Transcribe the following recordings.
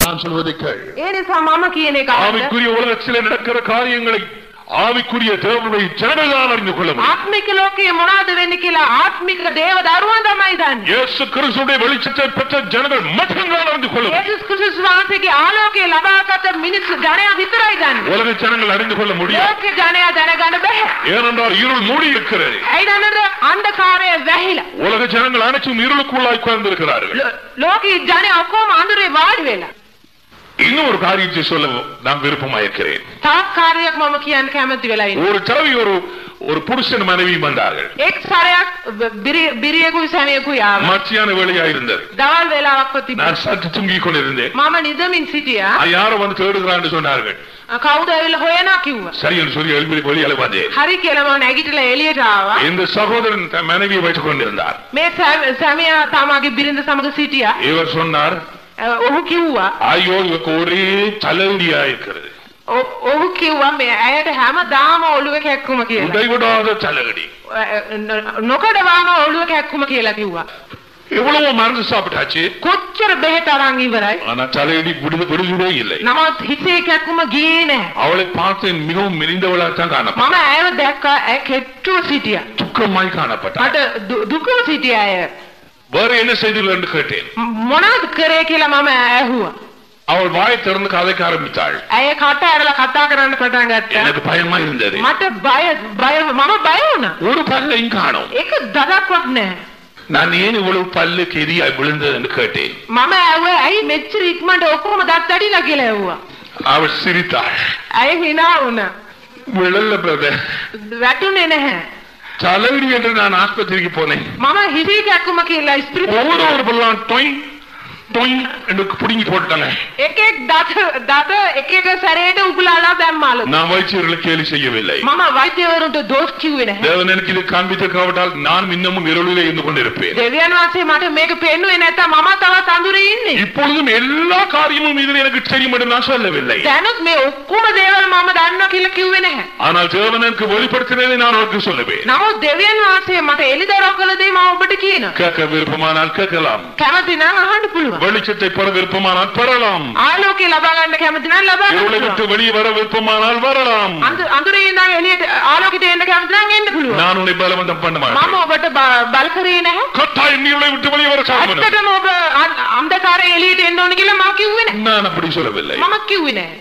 நான் சொல்வதை கேள் ඒ නිසා මම කියන එක අහන්න. ஆவிக்குரிய உலகத்திலே நடக்கிற காரியங்களை ஆவிக்குரிய தேவனுடைய ஜனங்கள் தான் அறிந்து கொள்ள முடியும் ආත්මික ලෝකයේ මොනවද වෙන්නේ කියලා ආත්මික දේව දරුවන් තමයි දන්නේ. இயேசு கிறிஸ்துடைய வெளிச்சத்தை பெற்ற ஜனங்கள் மட்டும்தான் அறிந்து கொள்ள முடியும் යේසුස් ක්‍රිස්තුස් වහන්සේගේ ආලෝකය ලබාගත් මිනිස්සු ජනයා විතරයි දන්නේ. உலக ஜனங்கள் அறிந்து கொள்ள முடியும் ලෝක ජනයා දැනගන්න බෑ. ஏனென்றால் இருள் மூடி இருக்கிறது ඇයි දන්නද? අන්ධකාරය වැහිලා. உலக ஜனங்கள் அனைத்தும் இருளுக்குள்ளாய் உட்கார்ந்திருக்கிறார்கள் ලෝ- ලෝකයේ ජනයා ඔක්කොම අඳුරේ වාඩි වෙලා. இன்னும் ஒரு காரியத்தை சொல்ல நான் விருப்பமாயிருக்கிறேன் තවත් කාර්යයක් මම කියන්න කැමති වෙලා ඉන්නේ. ஒரு தடவை ஒரு ஒரு புருஷன் மனைவி வந்தார்கள் එක් සැරයක් බිරිය- බිරියෙකුයි සැමියෙකුයි ආවා. மத்தியான வேலையாயிருந்தது දවල් වේලාවක්ව තිබුණා. நான் சற்று தூங்கிக் கொண்டிருந்தேன் මම නිදමින් සිටියා. நான் யாரோ வந்து தேடுகிறான்னு சொன்னார்கள் කවුද ඇවිල්ලා හොයනා කිව්වා. சரி என்று சொல்லி எழுப்பி வெளியால வந்தேன் හරි කියලා මම නැගිටලා එළියට ආවා. இந்த சகோதரன் தன் மனைவியை வைத்துக் கொண்டிருந்தார் මේ සැම- සැමියා තමාගේ බිරිඳ සමග සිටියා. இவர் சொன்னார் අ, ඔහු කිව්වා ஐயோ இவருக்கு ஒரே தலைவலியா இருக்கிறது ඔ- ඔහු කිව්වා මේ ඇයට හැමදාම ඔළුව කැක්කුම කියලා. உடைவிடாத தலைவலி අ, නො- නොකඩවාම ඔළුව කැක්කුම කියලා කිව්වා. எவ்வளவு மருந்து சாப்பிட்டாச்சு කොච්චර බෙහෙත් අරන් ඉවරයි. ஆனா தலைவலி விடுது விடுதலே இல்லை නමුත් හිතේ කැක්කුම ගියේ නැහැ. அவளை பார்த்து மிகவும் மெலிந்தவளாகத்தான் காணப்பட்டார் මම ඇයව දැක්කා ඇය කෙට්ටුව සිටියා. துக்கமாய் காணப்பட்டார் මට දු- දුකව සිටියා ඇය. வேற என்ன செய்தீர்கள் என்று கேட்டேன் ම- මොනවද කරේ කියලා මම ඇහුවා. அவள் வாயை திறந்து கதைக்க ஆரம்பித்தாள் ඇය කට ඇරලා කතා කරන්න පටන් ගත්තා. எனக்கு பயமா இருந்தது මට බය බය මම බය වුණා. ஒரு பல்லையும் காணோம் ඒක දඩක්වත් නැහැ. நான் ஏன் இவ்வளவு பல்லு கெதியாய் விழுந்தது என்று கேட்டேன் මම ඇහුවා ඇයි මෙච්චර ඉක්මනට ඔක්කොම දත් අඩිලා කියලා ඇහුවා. அவள் சிரித்தாள் ඇය hina වුණා. விழல பிரதர் වැටුනේ නැහැ. தலைவலி என்று நான் ஆஸ்பத்திரிக்கு போனேன் මම හිරි කැක්කුම කියලා ස්පිරිතු ஒவ்வொரு ஒரு பல்லாம் டொய் டொய் என்று புடுங்கி போட்டாங்க එක එක් දත දත එක එක සැරේට උකුලාලා දැම්මාලු. நான் வைத்தியர்களை கேலி செய்யவில்லை මම වෛද්‍යවරුන්ට දෝෂ් කිව්වේ නැහැ. தேவன் எனக்கு இது காண்பித்திருக்காவிட்டால் நான் இன்னமும் இருளிலே இருந்து கொண்டிருப்பேன் දෙවියන් වහන්සේ මට මේක පෙන්නුවේ නැත්තම් මම තවත් අඳුරේ ඉන්නේ. இப்பொழுதும் எல்லா காரியமும் இதில் எனக்கு தெரியும் என்று நான் சொல்லவில்லை දැනුත් මේ ඔක්කොම දේවල් මම දන්නවා කියලා කිව්වේ නැහැ. ஆனால் தேவன் எனக்கு வெளிப்படுத்தினதை நான் அவருக்கு சொல்லுவேன் නමුත් දෙවියන් වහන්සේ මට එළිදරව් කළ දේ මම ඔබට කියනවා. கேட்க விருப்பமானால் கேட்கலாம் කැමති නම් අහන්න පුළුවන්. வெளிச்சத்தை பெற விருப்பமானால் பெறலாம் ආලෝකය ලබා ගන්න කැමති නම් ලබා ගන්න இருளை விட்டு පුළුවන්. வெளியே வர விருப்பமானால் வரலாம் අඳු- අඳුරේ ඉඳන් එළියට ආලෝකයට එන්න කැමති නම් එන්න පුළුවන්. நான் உன்னை பலவந்தம் பண்ண මම மாட்டேன் ඔබට බ- බල කරේ නැහැ. கட்டாயம் நீ இருளை விட்டு வெளியே வர சாப்பிடும் ඇත්තටම ඔබ අ- අන්ධකාරයේ එළියට එන්න ඕන කියලා මම කිව්වේ නැහැ. நான் அப்படி சொல்லவில்லை මම කිව්වේ නැහැ.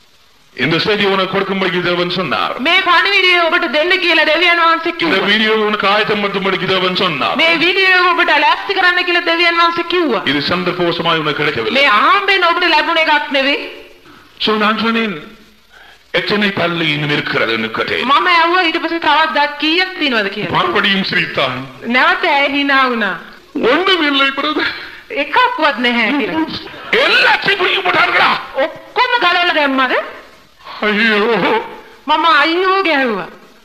இந்த செய்தி உனக்கு கொடுக்கும்படிக்கு தேவன் சொன்னார் මේ පණිවිඩය ඔබට දෙන්න කියලා දෙවියන් වහන්සේ இந்த කිව්වා. வீடியோ உனக்கு ஆயத்தம் மட்டும்படிக்கு தேவன் சொன்னார் මේ වීඩියෝ එක ඔබට ලෑස්ති කරන්න කියලා දෙවියන් වහන්සේ කිව්වා. இது சந்தர்ப்பவசமாய் உனக்கு கிடைக்கவில்லை මේ ආම්බෙන් ඔබට ලැබුණ එකක් නෙවෙයි. சோ நான் சொன்னேன் எத்தனை பல்லு இன்னும் இருக்கிறது என்று கேட்டேன் මම ඇහුවා ඊට පස්සේ තවත් දත් කීයක් තියෙනවද කියලා. மறுபடியும் சிரித்தான் නැවත ඇය hina වුණා. ஒன்றும் இல்லை பிரதர் එකක්වත් නැහැ කියලා. எல்லாத்தையும் பிடிக்க போட்டார்களா ඔක්කොම ගලවලා දැම්මද? ஐயோ මම අයියෝ ගැහුවා.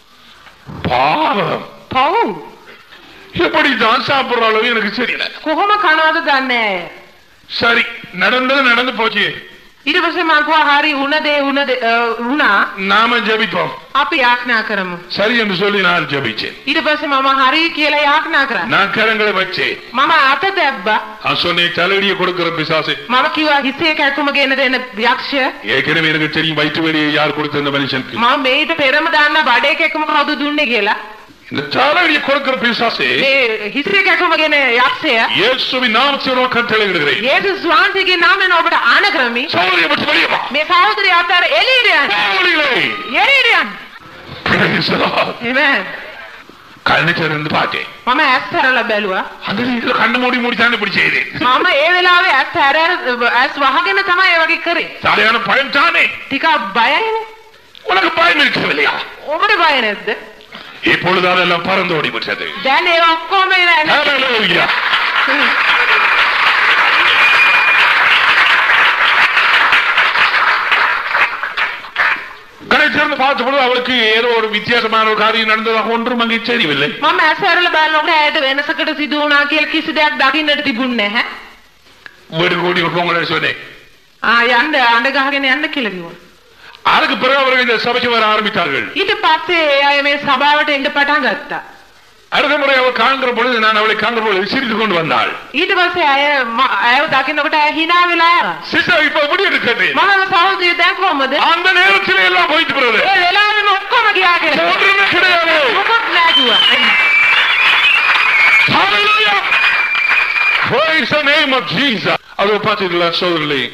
பாவம் පව්. எப்படி தான் சாப்பிடுற அளவு எனக்கு தெரியல කොහොම කනවද දන්නේ නැහැ. சரி நடந்தது நடந்து போச்சு ඊට පස්සේ මම කිව්වා හරි උණ දේ උණ දේ අ, වුණා. நாம ஜெபிப்போம் අපි යාඥා කරමු. சரி என்று சொல்லி நான் ஜெபிச்சேன் ඊට පස්සේ මම හරි කියලා යාඥා කරා. நான் கரங்களை வச்சேன் මම අත දැබ්බා. நான் சொன்னேன் தலையடியை கொடுக்கிற பிசாசு මම කිව්වා හිසේ කැක්කුම ගෙන දෙන යක්ෂය. ஏற்கனவே எனக்கு தெரியும் வயிற்று வெளியை யார் கொடுத்த இந்த மனுஷனுக்கு මම මේට පෙරම දාන්න බඩේ කැක්කුම කවුද දුන්නේ කියලා. இந்த தலையடியை கொடுக்கிற பிசாசு මේ හිසේ කැක්කුම ගෙන යක්ෂය. இயேசுவின் நாமத்தில் உனக்கு கட்டளையிடுகிறேன் යේසුස් වහන්සේගේ නාමයෙන් ඔබට ආන කරමි. சோதரியை விட்டு வெளியே வா මේ සහෝදරය අතර එළියට යන්න. சோதரிகளே. එළියට යන්න. Praise the Lord. Amen. கண்ணை திறந்து பார்த்தேன் මම ඇස් හැරලා බැලුවා. அந்த இதுல கண்ணு மூடி மூடி தானே இப்படி செய்தேன் මම ඒ වෙලාවේ ඇස් හැර ඇස් වහගෙන තමයි ඒ වගේ කරේ. சரியான பயம் தானே ටිකක් බයයිනේ. உனக்கு பயம் இருக்கவில்லையா ඔබට බය නැද්ද? இப்பொழுது அதெல்லாம் பறந்து ஓடி விட்டது දැන් ඒ ඔක්කොම නෑ. Hallelujah. கடை திறந்து பார்த்தபோது அவளுக்கு ஏதோ ஒரு வித்தியாசமான ஒரு காரியம் நடந்ததாக ஒன்றும் அங்கே தெரியவில்லை මම ඇස් හැරලා බලනකොට ඇයට වෙනසකට සිදු වුණා කියලා කිසි දෙයක් දකින්නට තිබුණේ නැහැ. வீடு கூடி விட்டுவோங்களே சொன்னேன் ආ යන්න අඬ ගහගෙන යන්න කියලා කිව්වා. அதுக்கு பிறகு அவர்கள் இந்த சபைக்கு வர ஆரம்பித்தார்கள் ඊට පස්සේ ඒ අය මේ සභාවට එන්න පටන් ගත්තා. அடுத்த முறை அவள் காண்கிற பொழுது நான் அவளை காண்கிற பொழுது சிரித்து கொண்டு வந்தாள் ඊට පස්සේ ඇය ම- ඇයව දකින්නකොට ඇය hina වෙලා යනවා. சிஸ்டர் இப்ப எப்படி இருக்கிறது මම සහෝදරිය දැන් කොහමද? அந்த நேரத்தில் எல்லாம் போயிட்டு போறது ඒ වෙලාවෙම ඔක්කොම ගියාගෙන. ஒன்றுமே கிடையாது මොකොත් නෑ කිව්වා. Hallelujah. Praise the name of Jesus. அதை பார்த்தீங்களா சோதரிலே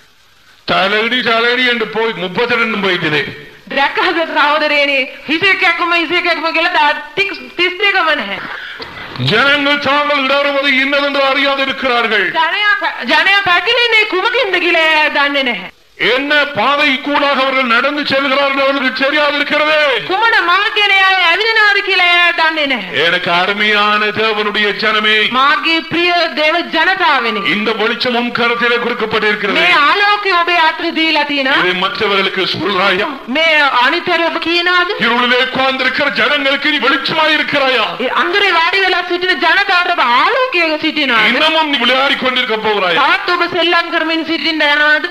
தலையடி தலையடி என்று போய் முப்பத்தி ரெண்டு போயிட்டது දැක්කද සහෝදරයනේ හිසේකක්ම හිසේකක්ම කියලා දා 32 වන හැ. ஜனங்கள் தாங்கள் இடறுவது இன்னதென்று அறியாது இருக்கிறார்கள் ජනයා ජනයා පැකිලෙන්නේ කුමකින්ද කියලා එයා දන්නේ නැහැ. என்ன பாதை கூடாக அவர்கள் நடந்து செல்கிறார்கள் அவர்களுக்கு தெரியாது இருக்கிறது කුමන මාර්ගයෙන් එයා ඇවිදිනවද කියලා එයා දන්නේ නැහැ. எனக்கு அருமையான தேவனுடைய ஜனமே මාගේ ප්‍රිය දේව ජනතාවනි. இந்த வெளிச்சம் உன் கருத்திலே கொடுக்கப்பட்டிருக்கிறது මේ ආලෝකය ඔබේ අතට දීලා තියෙනවා. இதை மற்றவர்களுக்கு சொல்றாயா මේ අනිතර ඔබ කියනවාද? இருளிலே உட்கார்ந்திருக்கிற ஜனங்களுக்கு நீ வெளிச்சமாய் இருக்கிறாயா ඒ අන්දරේ වාඩි වෙලා සිටින ජනතාවට ඔබ ආලෝකයක සිටිනවාද? இன்னமும் நீ விளையாடி கொண்டிருக்க போகிறாயா තවත් ඔබ සෙල්ලම් කරමින් සිටින්න යනවාද?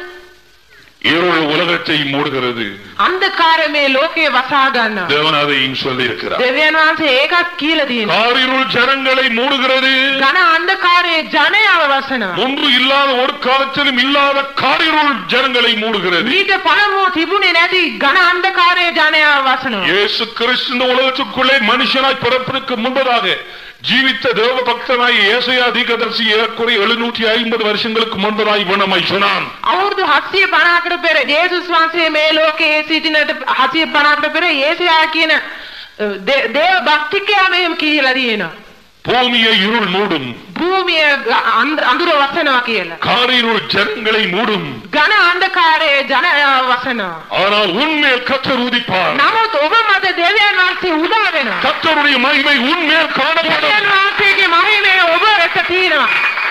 இருள் உலகத்தை மூடுகிறது අන්ධකාරය මේ ලෝකේ වසා ගන්නවා. தேவன் அதையும் சொல்லி இருக்கிறார் දෙවියන් වහන්සේ ඒකත් කියලා තියෙනවා. காரிருள் ஜனங்களை மூடுகிறது ඝන අන්ධකාරයේ ජනයාව වසනවා. முன்பு இல்லாத ஒரு காலத்திலும் இல்லாத காரிருள் ஜனங்களை மூடுகிறது ඊට පළමුව තිබුණේ නැති ඝන අන්ධකාරයේ ජනයාව වසනවා. இயேசு கிறிஸ்து இந்த உலகத்துக்குள்ளே மனுஷனாய் பிறப்பிற்கு முன்பதாக ஜீவித்த தேவ பக்தனாய் ஏசையா தீர்க்கதரிசி ஏறக்குறைய எழுநூற்றி ஐம்பது வருஷங்களுக்கு முன்பதாய் இவனமாய் சொன்னான் අවුරුදු 750කට පෙර ජේසුස් වහන්සේ මේ ලෝකයේ සිටිනට 750කට පෙර යේසයා කියන අ, දේ- දේව භක්තිකයා මෙහෙම කියලා තියෙනවා. பூமியை இருள் மூடும் භූමිය ග- අන්ධ- අඳුර වසනවා කියලා. காரிருள் ஜனங்களை மூடும் ඝන අන්ධකාරයේ ජනයාව වසනවා. ஆனால் உண்மையில் கத்தர் உதிப்பார் නමුත් ඔබ මත දෙවියන් වහන්සේ උදා වෙනවා. கத்தருடைய மகிமை உண்மையில் காணப்படும் දෙවියන් වහන්සේගේ මහිමය ඔබ වෙත තියෙනවා.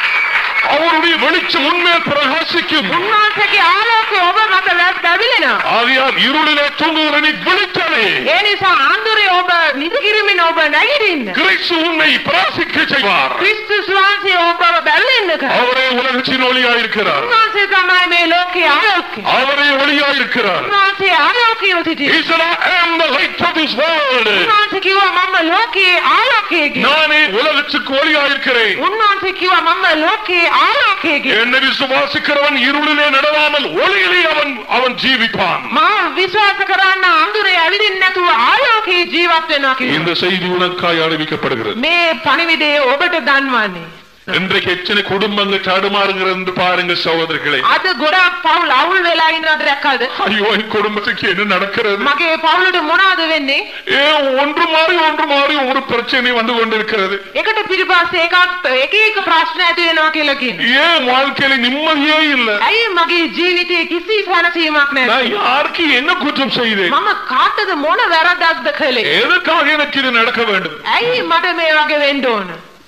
அவருடைய வெளிச்சம் உண்மையில் பிரகாசிக்கும் උන්වහන්සේගේ ආලෝකය ඔබ මත ලැබෙනවා. ஆகையால் இருளிலே தூங்குகிற நீ விழித்தாலே ඒ නිසා අඳුරේ ඔබ නිදිකිරීමෙන් ඔබ නැගිටින්න. கிறிஸ்து உன்னை பிரகாசிக்க செய்வார் ක්‍රිස්තුස් වහන්සේ ඔබව බැලෙන්න කර. அவரே உலகத்தின் ஒளியாயிருக்கிறார் උන්වහන්සේ තමයි මේ ලෝකයේ ආලෝකය. அவரே ஒளியாயிருக்கிறார் උන්වහන්සේ ආලෝකය සිටින. He said, I am the light of this world. උන්වහන්සේ කිව්වා මම ලෝකයේ ආලෝකය කියලා. நானே உலகத்துக்கு ஒளியாயிருக்கிறேன் උන්වහන්සේ කිව්වා මම ලෝකයේ ආලෝකය කියලා. என்னை விசுவாசிக்கிறவன் இருளிலே நடவாமல் ஒளியிலே அவன் அவன் ஜீவிப்பான் මම විශ්වාස කරන්න අඳුරේ ඇවිදින්න නැතුව ආලෝකයේ ජීවත් වෙනවා කියලා. இந்த செய்தி உனக்காய் அறிவிக்கப்படுகிறது මේ පණිවිඩය ඔබට දන්වන්නේ. இன்றைக்கு எத்தனை குடும்பங்கள் தடுமாறுகிறது என்று பாருங்க சகோதரர்களே අද ගොඩාක් පවුල් අවුල් වෙලා ඉන්නවද දැක්කද? ஐயோ என் குடும்பத்துக்கு என்ன நடக்கிறது මගේ පවුලට මොනවද වෙන්නේ? ஏன் ஒன்று மாறி ஒன்று மாறி ஒரு பிரச்சனை வந்து கொண்டிருக்கிறது එකට පිටිපස්සේ එකක් එක එක ප්‍රශ්න ඇති වෙනවා කියලා කියනවා. ஏன் வாழ்க்கையில நிம்மதியே இல்ல ඇයි මගේ ජීවිතයේ කිසි සැනසීමක් නැහැ? நான் யாருக்கு என்ன குற்றம் செய்தேன் මම කාටද මොන වැරද්දක්ද කළේ? எதுக்காக எனக்கு இது நடக்க வேண்டும் ඇයි මට මේ වගේ වෙන්න ඕන?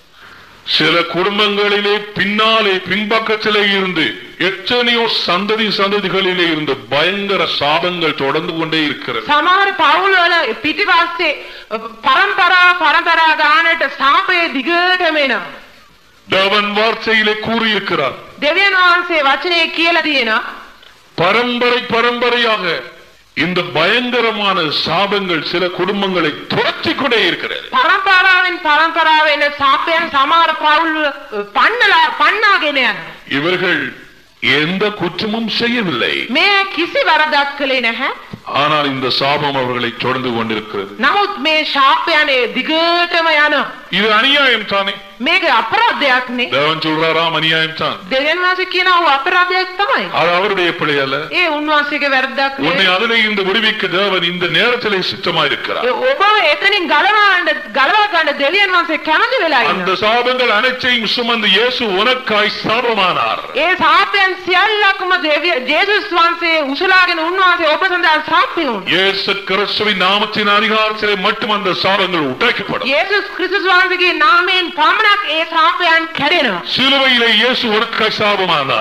சில குடும்பங்களிலே பின்னாலே பின்பக்கத்திலே இருந்து எத்தனையோ சந்ததி சந்ததிகளிலே இருந்து பயங்கர சாபங்கள் தொடர்ந்து கொண்டே இருக்கிறது සමහර පවුල් වල පිටිපස්සේ පරම්පරා පරම්පරා ගානට සාපේ දිගටම එනවා. தேவன் வார்த்தையிலே கூறியிருக்கிறார் දෙවියන් වහන්සේ වචනේ කියලා තියෙනවා. பரம்பரை பரம்பரையாக இந்த பயங்கரமான சாபங்கள் சில குடும்பங்களை துரத்திக் கொண்டே இருக்கிறது පරම්පරාවෙන් පරම්පරාව එන සාපයන් සමහර පවුල් පන්නලා පන්නාගෙන යනවා. இவர்கள் எந்த குற்றமும் செய்யவில்லை මේ කිසි වරදක් කළේ නැහැ. ஆனால் இந்த சாபம் அவர்களை தொடர்ந்து கொண்டிருக்கிறது නමුත් මේ ශාපයනේ දිගටම යනවා. இது அநியாயம் தானே මේක අපරාධයක් නේ. தேவன் சொல்றாராம் அநியாயம் தான் දෙවියන් වහන්සේ කියනවා අපරාධයක් තමයි. அது அவருடைய பிழை அல்ல ඒ උන්වහන්සේගේ වැරද්දක් உன்னை නෙවෙයි. அதிலே இருந்து விடுவிக்க தேவன் இந்த நேரத்திலே சித்தமாயிருக்கிறார் ඒ ඔබ එතනින් ගලවන්න ගලවා ගන්න දෙවියන් වහන්සේ කැමති වෙලා அந்த ඉන්නවා. சாபங்கள் அனைத்தையும் சுமந்து இயேசு உனக்காய் சாபமானார் ඒ සාපයන් සියල්ලක්ම දෙවිය ජේසුස් වහන්සේ උසලාගෙන උන්වහන්සේ ඔබ සඳහා සාපේ වුණා. இயேசு கிறிஸ்துவின் நாமத்தின் அதிகாரத்திலே மட்டும் அந்த சாபங்கள் உடைக்கப்படும் යේසුස් ක්‍රිස්තුස් වහන්සේගේ නාමයෙන් පමණක් ඒ සාපයන් කැඩෙනවා. சிலுவையிலே இயேசு உனக்காய் சாபமானார்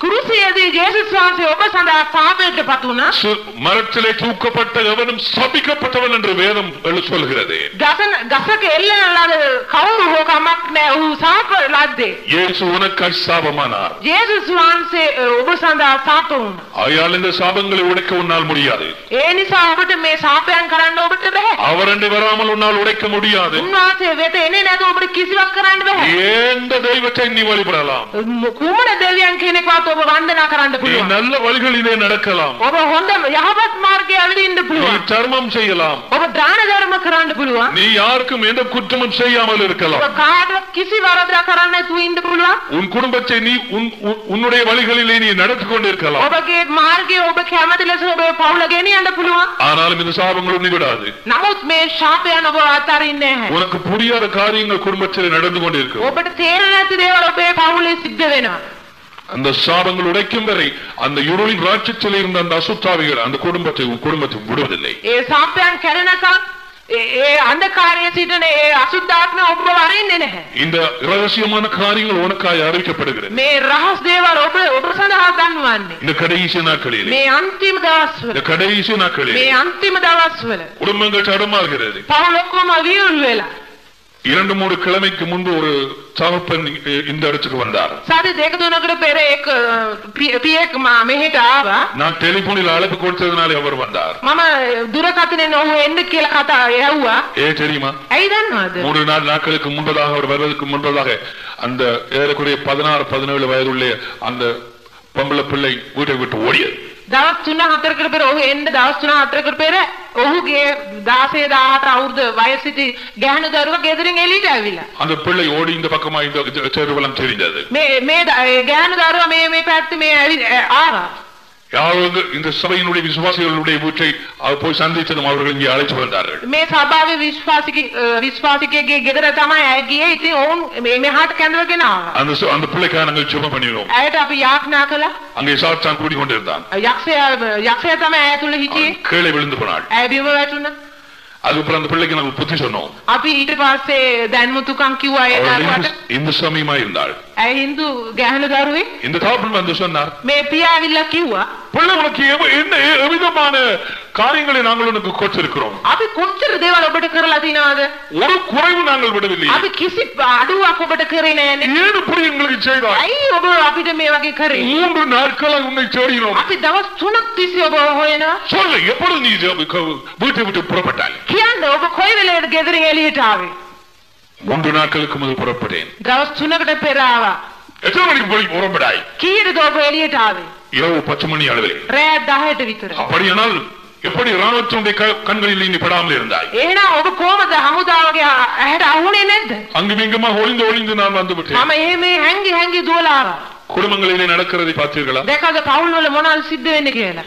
කුරුසියේදී ජේසුස් වහන්සේ ඔබ සඳහා පාපයට පත් වුණා. சு- மரத்திலே தூக்கப்பட்ட எவனும் சபிக்கப்பட்டவன் என்று வேதம் எழு- சொல்கிறது ගසන ගසක එල්ලන ලද කවුරු හෝ කමක් නැහැ. ඔහු සාප ලද්දේ. இயேசு உனக்கு சாபமானார் ජේසුස් වහන්සේ අ, ඔබ සඳහා සාප වුණා. ஆயால் இந்த சாபங்களை உடைக்க உன்னால் முடியாது ඒ නිසා ඔබට මේ සාපයන් කරන්න ඔබට බෑ. அவரண்டு வராமல் உன்னால் உடைக்க முடியாது උන්වහන්සේ වෙත එන්නේ නැතුව ඔබට කිසිවක් කරන්න බෑ. எந்த தெய்வத்தை நீ வழிபடலாம் කුමන දෙවියන් කෙනෙක්වත් ඔබ වන්දනා කරන්න நீ පුළුවන්. நல்ல வழிகளிலே நடக்கலாம் ඔබ හොඳ යහපත් මාර්ගයේ ඇවිදින්න நீ පුළුවන්. தர்மம் செய்யலாம் ඔබ දාන ධර්ම කරන්න පුළුවන්. நீ யாருக்கும் எந்த குற்றமும் செய்யாமல் ඔබ இருக்கலாம் කාටවත් කිසි වරදක් කරන්න නැතුව ඉන්න පුළුවන්. உன் குடும்பத்தை நீ உன் உன்- உன்னுடைய வழிகளிலே நீ நடத்தி கொண்டிருக்கலாம் ඔබගේ මාර්ගයේ ඔබ කැමති ලෙස ඔබේ පවුල ගෙනියන්න පුළුවන්. ஆனாலும் இந்த சாபங்கள் உன்னை விடாது නමුත් මේ ශාපයන් ඔබ අතාරින්නේ නැහැ. உனக்கு புரியாத காரியங்கள் குடும்பத்தில் நடந்து கொண்டிருக்கு ඔබට තේරෙන්නේ නැති දේවල් ඔබේ පවුලේ සිද්ධ වෙනවා. அந்த சாபங்கள் உடைக்கும் வரை அந்த இருளின் ராட்சத்தில் இருந்த அந்த அசுத்தாவிகள் அந்த குடும்பத்தை உன் குடும்பத்தை விடுவதில்லை ඒ සාපයන් කැඩෙනකම් ඒ ඒ අන්ධකාරයේ සිටින ඒ අසුද්ධාත්ම ඔබව අරින්නේ නැහැ. இந்த ரகசியமான காரியங்கள் உனக்காய் அறிவிக்கப்படுகிறது මේ රහස් දේවල් ඔබ ඔබ සඳහා දන්වන්නේ. இந்த கடைசி நாட்களிலே මේ අන්තිම දවස්වල இந்த கடைசி මේ நாட்களிலே අන්තිම දවස්වල குடும்பங்கள் தடுமாறுகிறது පවුල ඔක්කොම වියුල් වෙලා இரண்டு மூணு கிழமைக்கு முன்பு ஒரு தகப்பன் இ- இந்த இடத்துக்கு வந்தார் සති දෙක තුනකට පෙර එක් අ, පිය- පියෙක් මා මෙහෙට ආවා நான் டெலிபோனில் அழைப்பு கொடுத்ததுனாலே அவர் வந்தார் මම දුරකථනයෙන් ඔහු එන්න කියලා කතා ඇහුවා ஏ தெரியுமா ඇයි දන්නවද மூன்று நாலு நாட்களுக்கு முன்பதாக அவர் வருவதற்கு முன்பதாக அந்த ஏறக்குறைய பதினாறு பதினேழு வயதுள்ள அந்த பொம்பளை பிள்ளை வீட்டை விட்டு ஓடியது දවස් තුන හතරකට පෙර ඔහු එන්න දවස් තුන හතරකට පෙර ඔහුගේ 16 17 අවුරුදු වයස සිටි ගැහණු දරුවා ගෙදරින් එළියට ඇවිල්ලා அந்த பிள்ளை ஓடி இந்த பக்கமா இந்த தெருவலம் தெரிந்தது මේ මේ ද- ඒ ගැහණු දරුවා මේ මේ පැත්තේ මේ ඇවි ඈ, ආවා யாராவது இந்த சபையினுடைய விசுவாசிகளுடைய வீட்டை அவர் போய் சந்தித்ததும் அவர்கள் இங்கே அழைத்து வந்தார்கள் මේ සභාවේ විශ්වාසික විශ්වාසිකයෙක්ගේ ගෙදර තමයි ඇය ගියේ ඉතින් ඔවුන් මේ මෙහාට කැඳවගෙන ආවා அந்த சு- அந்த பிள்ளைக்காக நாங்கள் சுபம் பண்ணினோம் ඇයට අපි යාඥා කළා அங்கே சாத்தான் கூடி கொண்டிருந்தான் යක්ෂයා යක්ෂයා තමයි ඇය තුල හිටියේ அவன் கீழே விழுந்து போனாள் ඇය බිම වැටුණා அதுக்கப்புறம் அந்த பிள்ளைக்கு நாங்கள் புத்தி சொன்னோம் අපි ඊට පස්සේ දැන්මුතුකම් කිව්වා ඒ அவள் දරුවට இந்து- இந்து சமயமா இருந்தாள் ඇය හින්දු ගැහණු දරුවේ இந்த தாப்பன் வந்து சொன்னார் මේ පියා ඇවිල්ලා කිව්වා பிள்ளை உனக்கு எவ- என்ன எ- எவ்விதமான காரியங்களை நாங்கள் உனக்கு கொடுத்திருக்கிறோம் අපි කොච්චර දේවල් ඔබට කරලා තිනවද ஒரு குறைவு நாங்கள் விடவில்லை අපි කිසි අඩුවක් ඔබට කරේ නෑනේ ஏன் இப்படி எங்களுக்கு செய்தாய் ඇයි ඔබ අපිට මේ වගේ කරේ மூன்று நாட்களாக உன்னை தேடினோம் අපි දවස් තුනක් තිස්සේ ඔබ හොයනවා சொல்லு எப்பொழுது நீ ஜெப- க- வீட்டை விட்டு புறப்பட்டாய் කියන්න ඔබ කොයි වෙලේද ගෙදරින් එළියට ආවේ மூன்று நாட்களுக்கு முதல் புறப்பட்டேன் දවස් තුනකට පෙර ආවා எத்தனை மணிக்கு போய் புறப்பட்டாய் කීයටද ඔබ එළියට ආවේ இரவு பத்து மணி அளவில் රෑ 10ට විතර அப்படியானால் எப்படி ராணுவத்தினுடைய க- கண்களில் நீ படாமல் இருந்தாய் එහෙනම් ඔබ කොහමද හමුදාවගේ ඇහැට අහුනේ නැද්ද அங்கும் இங்குமாக ஒளிந்து ஒளிந்து நான் வந்து விட்டேன் මම එහෙම හැංගි හැංගි දුවලා ආවා குடும்பங்களிலே நடக்கிறதை பார்த்தீர்களா දැකද පවුල් වල මොනවද සිද්ධ වෙන්නේ කියලා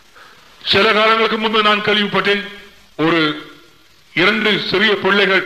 சில காலங்களுக்கு முன்பு நான் கேள்விப்பட்டேன் ஒரு இரண்டு சிறிய பிள்ளைகள்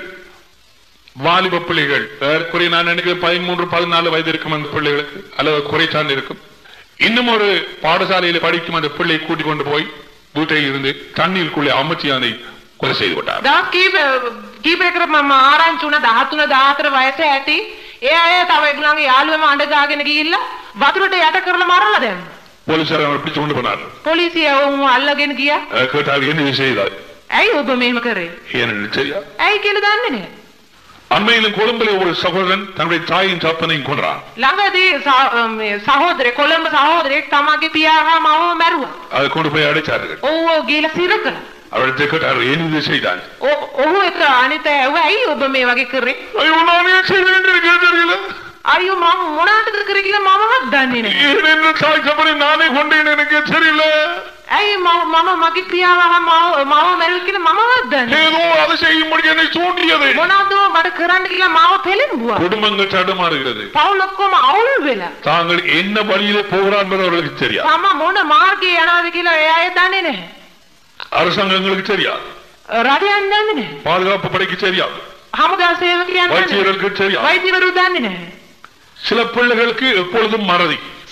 வாலிப பிள்ளைகள் குறை நான் நினைக்கிறேன் பதிமூன்று பதினாலு வயது இருக்கும் அந்த பிள்ளைகளுக்கு அல்லது குறைச்சார்ந்து இருக்கும் இன்னும் ஒரு பாடசாலையில படிக்கும் அந்த பிள்ளை கூட்டிக் கொண்டு போய் வீட்டில் இருந்து தண்ணீருக்குள்ளே அமர்த்தி அதை கொலை செய்து விட்டார் දවස් කීප කීපයකට මම ආරංචි වුණා 13 14 වයස ඇති ඒ අය තව ඒගොල්ලන්ගේ යාළුවම අඬ ගාගෙන ගිහිල්ලා වතුරට යට කරලා මරලා දැම්මා போலீசார் அவரை பிடிச்சு கொண்டு போனார் පොලිසිය වුන් අල්ලගෙන ගියා அஹ் கேட்டார் என்ன இது செய்தார் ඇයි ඔබ මෙහෙම කරේ ஏனென்று தெரியா ඇයි කියලා දන්නේ නැහැ அண்மையிலும் கொழும்பிலே ஒரு சகோதரன் தன்னுடைய தாயின் தப்பனையும் கொன்றான் ළඟදී සා- මේ සහෝදරේ කොළඹ සහෝදරයෙක් තමගේ පියා හා මවව මැරුවා அதை கொண்டு போய் அடைச்சார்கள் ඔව් ගිහලා සිර කළා அவரிடத்தை கேட்டார் ஏன் இது செய்தான் ඔ- ඔහු එක අනිත ඇහුවා ඇයි ඔබ මේ වගේ කරේ ஐயோ நான் ஏன் செய்தேன் என்று கேட்டீர்களா අයියෝ මම මොනවටද කරේ කියලා මමවත් දන්නේ නැහැ ஏன் என்று தாய் தப்பனை நானே கொண்டேன் எனக்கு தெரியல ඇයි මම මම මගේ පියාව හා මව මව මැරුවා කියලා මමවත් දන්නේ නැහැ. ஏதோ அதை செய்யும்படி என்னை தூண்டியது මොනවද මට කරන්න කියලා මාව පෙළඹුවා குடும்பங்கள் தடுமாறுகிறது පවුල ඔක්කොම අවුල් වෙලා தாங்கள் என்ன வழியிலே போகிறான் என்பது அவர்களுக்கு தெரியாது තම මොන මාර්ගයේ යනවාද කියලා ඒ අය දන්නේ නැහැ அரசாங்கங்களுக்கு தெரியாது රටයන් දන්නේ නැහැ பாதுகாப்பு படைக்கு தெரியாது හමුදා සේවකයන් දන්නේ නැහැ வைத்தியர்களுக்கு தெரியாது වෛද්‍යවරු දන්නේ නැහැ சில பிள்ளைகளுக்கு எப்பொழுதும் மறதி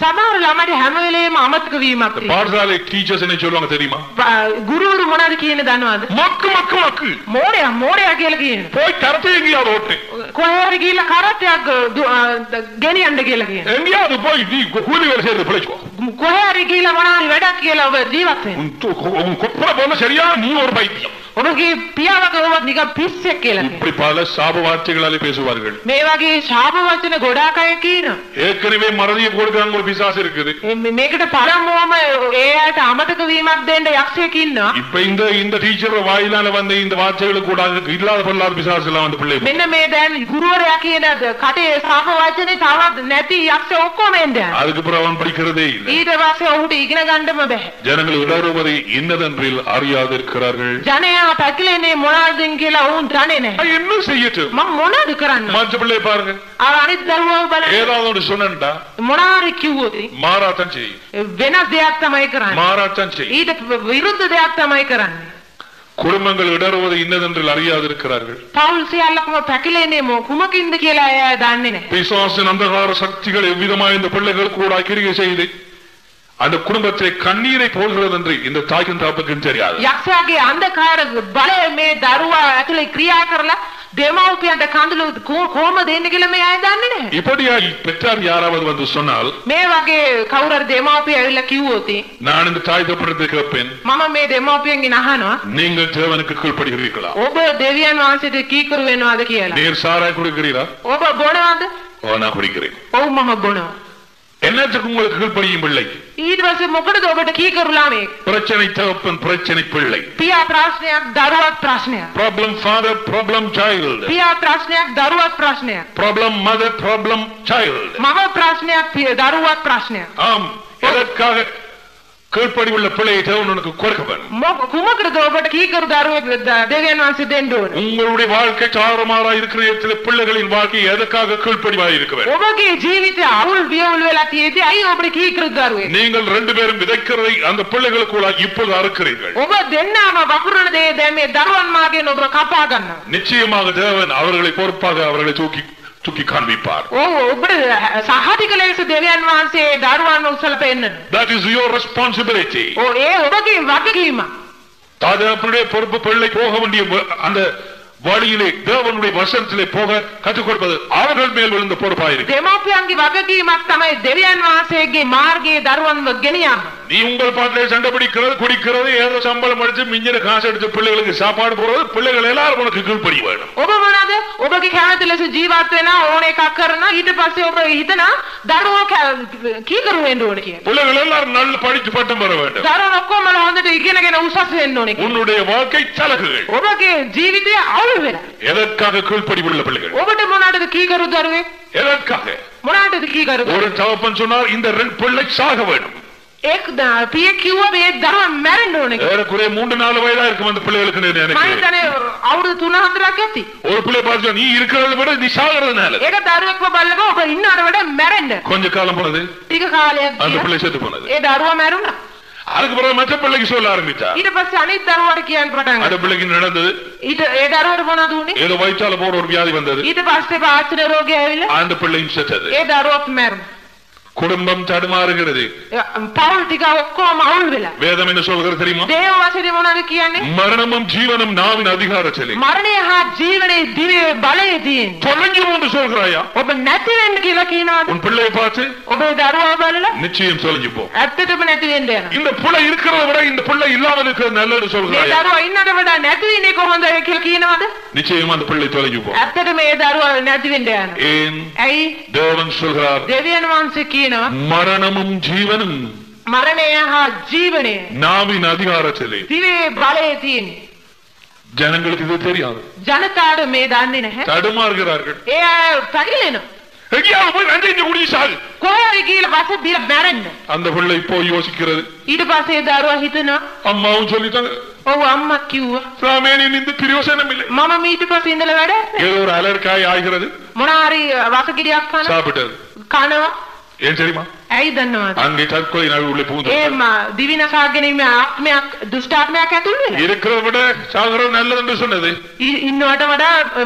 සමහර ළමයිට හැම වෙලේම අමතක වීමක් இந்த තියෙනවා. பாடசாலை டீச்சர்ஸ் என்ன சொல்லுவாங்க தெரியுமா ප- ගුරුවරු මොනවද කියන්නේ දන්නවද? மக்கு மக்கு மக்கு මෝඩයා මෝඩයා කියලා කියනවා. போய் கரத்தை எங்கேயாவது ஓட்டு කොහේ හරි ගිහිල්ලා කරත්තයක් දු- අ, ද- ගෙනියන්න කියලා කියනවා. எங்கேயாவது போய் நீ கூலி வேலை செய்யறது பிழைச்சுக்கோ කොහේ හරි ගිහිල්ලා මොනවා හරි වැඩක් කියලා ඔබ ජීවත් වෙන්න. உன் து- உன் குப்புற போல சரியா நீ ஒரு பைத்தியம் ඔබගේ පියාවක ඔබ නිකන් පිස්සෙක් කියලා කියනවා. இப்படி பல சாப வார்த்தைகளாலே பேசுவார்கள் මේ වගේ ශාප වචන ගොඩාක් අය කියනවා. ஏற்கனவே மறதியை கொடுக்கறாங்க ஒரு பிசாசு இருக்குது මේ- මේකට පරමෝම ඒ අයට අමතක වීමක් දෙන්න යක්ෂයෙක් ඉන්නවා. இப்ப இந்த இந்த டீச்சர் வாயிலால வந்த இந்த வார்த்தைகளுக்கு கூட இல்லாத பொல்லாத பிசாசு எல்லாம் வந்து பிள்ளை මෙන්න මේ දැන් ගුරුවරයා කියන ද- කටේ සාප වචනේ තවත් නැති යක්ෂ ඔක්කොම එන්නේ. அதுக்கு பிறகு அவன் படிக்கிறதே இல்லை ඊට පස්සේ ඔහුට ඉගෙන ගන්නම බෑ. ஜனங்கள் இடறுவதை இன்னதென்றில் அறியாது இருக்கிறார்கள் ජනයා පැකිලෙන්නේ මොනවද කියලා ඔවුන් දන්නේ නැහැ. அது என்ன செய்யட்டும் මම මොනවද කරන්න? மற்ற பிள்ளை பாருங்க අර අනිත් දරුවෝ බලන්න ஏதாவது ஒன்று சொன்னா මොනාරි කිව්වොත් மாறாத்தான் செய்யும் වෙනස් දෙයක් තමයි කරන්නේ. மாறாத்தான் செய்யும் ඊට විරුද්ධ දෙයක් තමයි කරන්නේ. குடும்பங்கள் இடறுவதை இன்னதென்றில் அறியாது இருக்கிறார்கள் පවුල් සියල්ලකම පැකිලෙන්නේ මො කුමකින්ද කියලා අය දන්නේ නැහැ. பிசாசின் அந்தகார சக்திகள் எவ்விதமாக இந்த பிள்ளைகள் கூட கிரியை செய்து அந்த குடும்பத்தை கண்ணீரை போல்கிறது என்று இந்த தாய்க்கும் தாப்புக்கும் தெரியாது යක්ෂයාගේ අන්ධකාර බලය මේ දරුවා ඇතුලේ ක්‍රියා කරලා දෙමව්පියන්ට කඳුළු කො- කොහොමද දෙන්නේ කියලා මේ අය දන්නේ නැහැ. இப்படியா பெற்றார் யாராவது வந்து சொன்னால் මේ වගේ කවුරු හරි දෙමව්පිය ඇවිල්ලා කිව්වොත් நான் இந்த தாய் தப்படத்தை கேட்பேன் මම මේ දෙමව්පියන්ගෙන් අහනවා நீங்கள் தேவனுக்கு கீழ்ப்படுகிறீர்களா ඔබ දෙවියන් වහන්සේට කීකරු වෙනවද කියලා. நீர் சாராய் குடிக்கிறீரா ඔබ බොනවද? ஓ நான் குடிக்கிறேன் ඔව් මම බොනවා. என்னத்துக்கு உங்களுக்கு கீழ்ப்படியும் பிள்ளை ඊට පස්සේ මොකටද ඔබට කීකරු ළමෙක්? பிரச்சனை தகப்பன் பிரச்சனை பிள்ளை පියා ප්‍රශ්නයක් දරුවත් ප්‍රශ්නයක්. ப்ராப்ளம் ஃபாதர் ப்ராப்ளம் சைல்டு පියා ප්‍රශ්නයක් දරුවත් ප්‍රශ්නයක්. ப்ராப்ளம் மதர் ப்ராப்ளம் சைல்டு මම ප්‍රශ්නයක් පිය- දරුවත් ප්‍රශ්නයක්. ஆம் எதற்காக கீழ்ப்படி உள்ள பிள்ளையை தேவன் உனக்கு கொடுக்க வேண்டும் මොක- කුමකටද ඔබට කීකරු දරුවෙක් ද- දෙවියන් වහන්සේ දෙන්න ඕන? உங்களுடைய வாழ்க்கை சாரமாறா இருக்கிற நேரத்தில் பிள்ளைகளின் வாழ்க்கை எதற்காக கீழ்ப்படிவாய் இருக்க வேண்டும் ඔබගේ ජීවිතය අවුල් වියවුල් වෙලා තියෙද්දි ඇයි ඔබට කීකරු දරුවෙක්? நீங்கள் ரெண்டு பேரும் விதைக்கிறதை அந்த பிள்ளைகளுக்குள்ள இப்போது அறுக்கிறீர்கள் ඔබ දෙන්නාම වපුරන දේ දැන් මේ දරුවන් මාගෙන් ඔබ කපා ගන්නවා. நிச்சயமாக தேவன் அவர்களை பொறுப்பாக அவர்களை தூக்கி தூக்கி காண்பிப்பார் ඔව් ඔබට සහතික ලෙස දෙවියන් වහන්සේ දරුවන් උසල පෙන්නන. that is your responsibility ඔව් ඒ ඔබගේ වගකීමක්. தாதாப்பனுடைய பொறுப்பு பிள்ளை போக வேண்டிய வ- அந்த வழியிலே தேவனுடைய வசனத்திலே போக கற்றுக் கொடுப்பது அவர்கள் மேல் விழுந்த பொறுப்பாயிருக்கு දෙමව්පියන්ගේ වගකීමක් තමයි දෙවියන් වහන්සේගේ මාර්ගයේ දරුවන්ව ගෙන යාම. நீ உங்கள் பாட்டிலே சண்டை பிடிக்கிறது குடிக்கிறது ஏதோ சம்பளம் அடிச்சு மிஞ்சின காசு எடுத்து பிள்ளைகளுக்கு சாப்பாடு போடுறது பிள்ளைகள் எல்லாரும் உனக்கு கீழ்ப்படி வேணும் ඔබ මොනවද? ඔබගේ කැමති ලෙස ජීවත් වෙනා ඕන එකක් කරනවා ඊට පස්සේ ඔබ හිතනවා දරුවෝ කැ- කීකරු වෙන්න ඕන කියලා. பிள்ளைகள் எல்லாரும் நல்ல படித்து பட்டம் பெற வேண்டும் දරුවෝ ඔක්කොම හොඳට ඉගෙනගෙන උසස් වෙන්න ඕනේ කියලා. உன்னுடைய வாழ்க்கை சலகுகள் ඔබගේ ජීවිතය අවුල් වෙලා. எதற்காக கீழ்ப்படி உள்ள பிள்ளைகள் ඔබට මොනවටද කීකරු දරුවෙක්? எதற்காக මොනවටද කීකරු? ஒரு தகப்பன் சொன்னார் இந்த ரெண்டு பிள்ளை சாக வேண்டும் එක් ද- පිය කිව්ව මේ දරුවා මැරෙන්න ඕනේ කියලා. ஏறக்குறைய மூன்று நாலு வயதா இருக்கும் அந்த பிள்ளைகளுக்கு මම எனக்கு හිතන්නේ අවුරුදු 3-4ක් ඇති. ஒரு பிள்ளை பார்த்து நீ இருக்கிறத விட நீ சாகிறது நல்லது ඒක දරුවෙක්ව බලනකොට ඔබ ඉන්නවට වඩා මැරෙන්න. கொஞ்ச காலம் போனது ටික කාලයක් அந்த ගියා. பிள்ளை செத்து போனது ඒ දරුවා මැරුණා. அதுக்கு பிறகு மற்ற பிள்ளைக்கு சொல்ல ஆரம்பிச்சா ඊට පස්සේ අනිත් දරුවාට කියන්න පටන් அந்த ගත්තා. பிள்ளைக்கு நடந்தது ඊට ඒ දරුවාට මොනවද උනේ? ஏதோ வயிற்றால போற ஒரு வியாதி வந்தது ඊට පස්සේ පාචන රෝගය ඇවිල්ලා அந்த பிள்ளையும் செத்தது ඒ දරුවක් මැරුණා. குடும்பம் தடுமாறுகிறது ඒ පවුල් ටික ඔක්කොම අවුල් වෙලා. வேதம் என்ன சொல்கிறது தெரியுமா දේව වචනේ මොනවද කියන්නේ? மரணமும் ஜீவனும் நாவின் அதிகாரத்திலே මරණය හා ජීවනයේ දිවේ බලය තියෙන. தொலைஞ்சு என்று சொல்கிறாயா ඔබ නැති වෙන්න කියලා කියනවාද? உன் பிள்ளையை பார்த்து ඔබේ දරුවා බලලා நிச்சயம் தொலைஞ்சு போ ඇත්තටම නැති වෙන්න යනවා. இந்த பிள்ளை இருக்கிறத விட இந்த பிள்ளை இல்லாமல் இருக்கிறது நல்லது මේ சொல்கிறாயா දරුවා ඉන්නට වඩා නැති වෙන එක හොඳයි කියලා කියනවාද? நிச்சயம் அந்த பிள்ளை தொலைஞ்சு போ ඇත්තටම මේ දරුවා නැති වෙන්න යනවා. ஏன் ඇයි? தேவன் சொல்கிறார் දෙවියන් වහන්සේ කියනවා மரணமும் ஜீவனும் මරණය හා ජීවනය நாவின் அதிகாரத்திலே දිවේ බලය තියෙන්නේ. ஜனங்களுக்கு இது தெரியாது ජනතාවට මේ දන්නේ නැහැ. தடுமாறுகிறார்கள் ඒ අය පැකිලෙනවා. எங்கேயாவது போய் நஞ்சு குடி சாகு කොහරි කියලා පස්සේ බිල මැරෙන්න. அந்த பிள்ளை போய் யோசிக்கிறது ඊට පස්සේ ඒ දරුවා හිතනවා அம்மாவும் சொல்லிட்டாங்க ඔව් අම්මා කිව්වා ராமேனின் இந்த பிரயோசனம் இல்லை මම මීට පස්සේ ඉඳලා වැඩ නැහැ. ஏதோ ஒரு அலர்காய் ஆகிறது මොනාරි වසකිරියක් කන சாப்பிட்டது කනවා ஏன் தெரியுமா ඇයි දන්නවද? அங்கே தற்கொலை நாள் உள்ளே ඒ புகுந்து ම- දිවිනසා ගැනීම ආත්මයක් දුෂ්ටාත්මයක් ඇතුල් වෙලා. இருக்கிறத விட சாகிறது நல்லது என்று சொன்னது ඉ- ඉන්නවට වඩා ම්,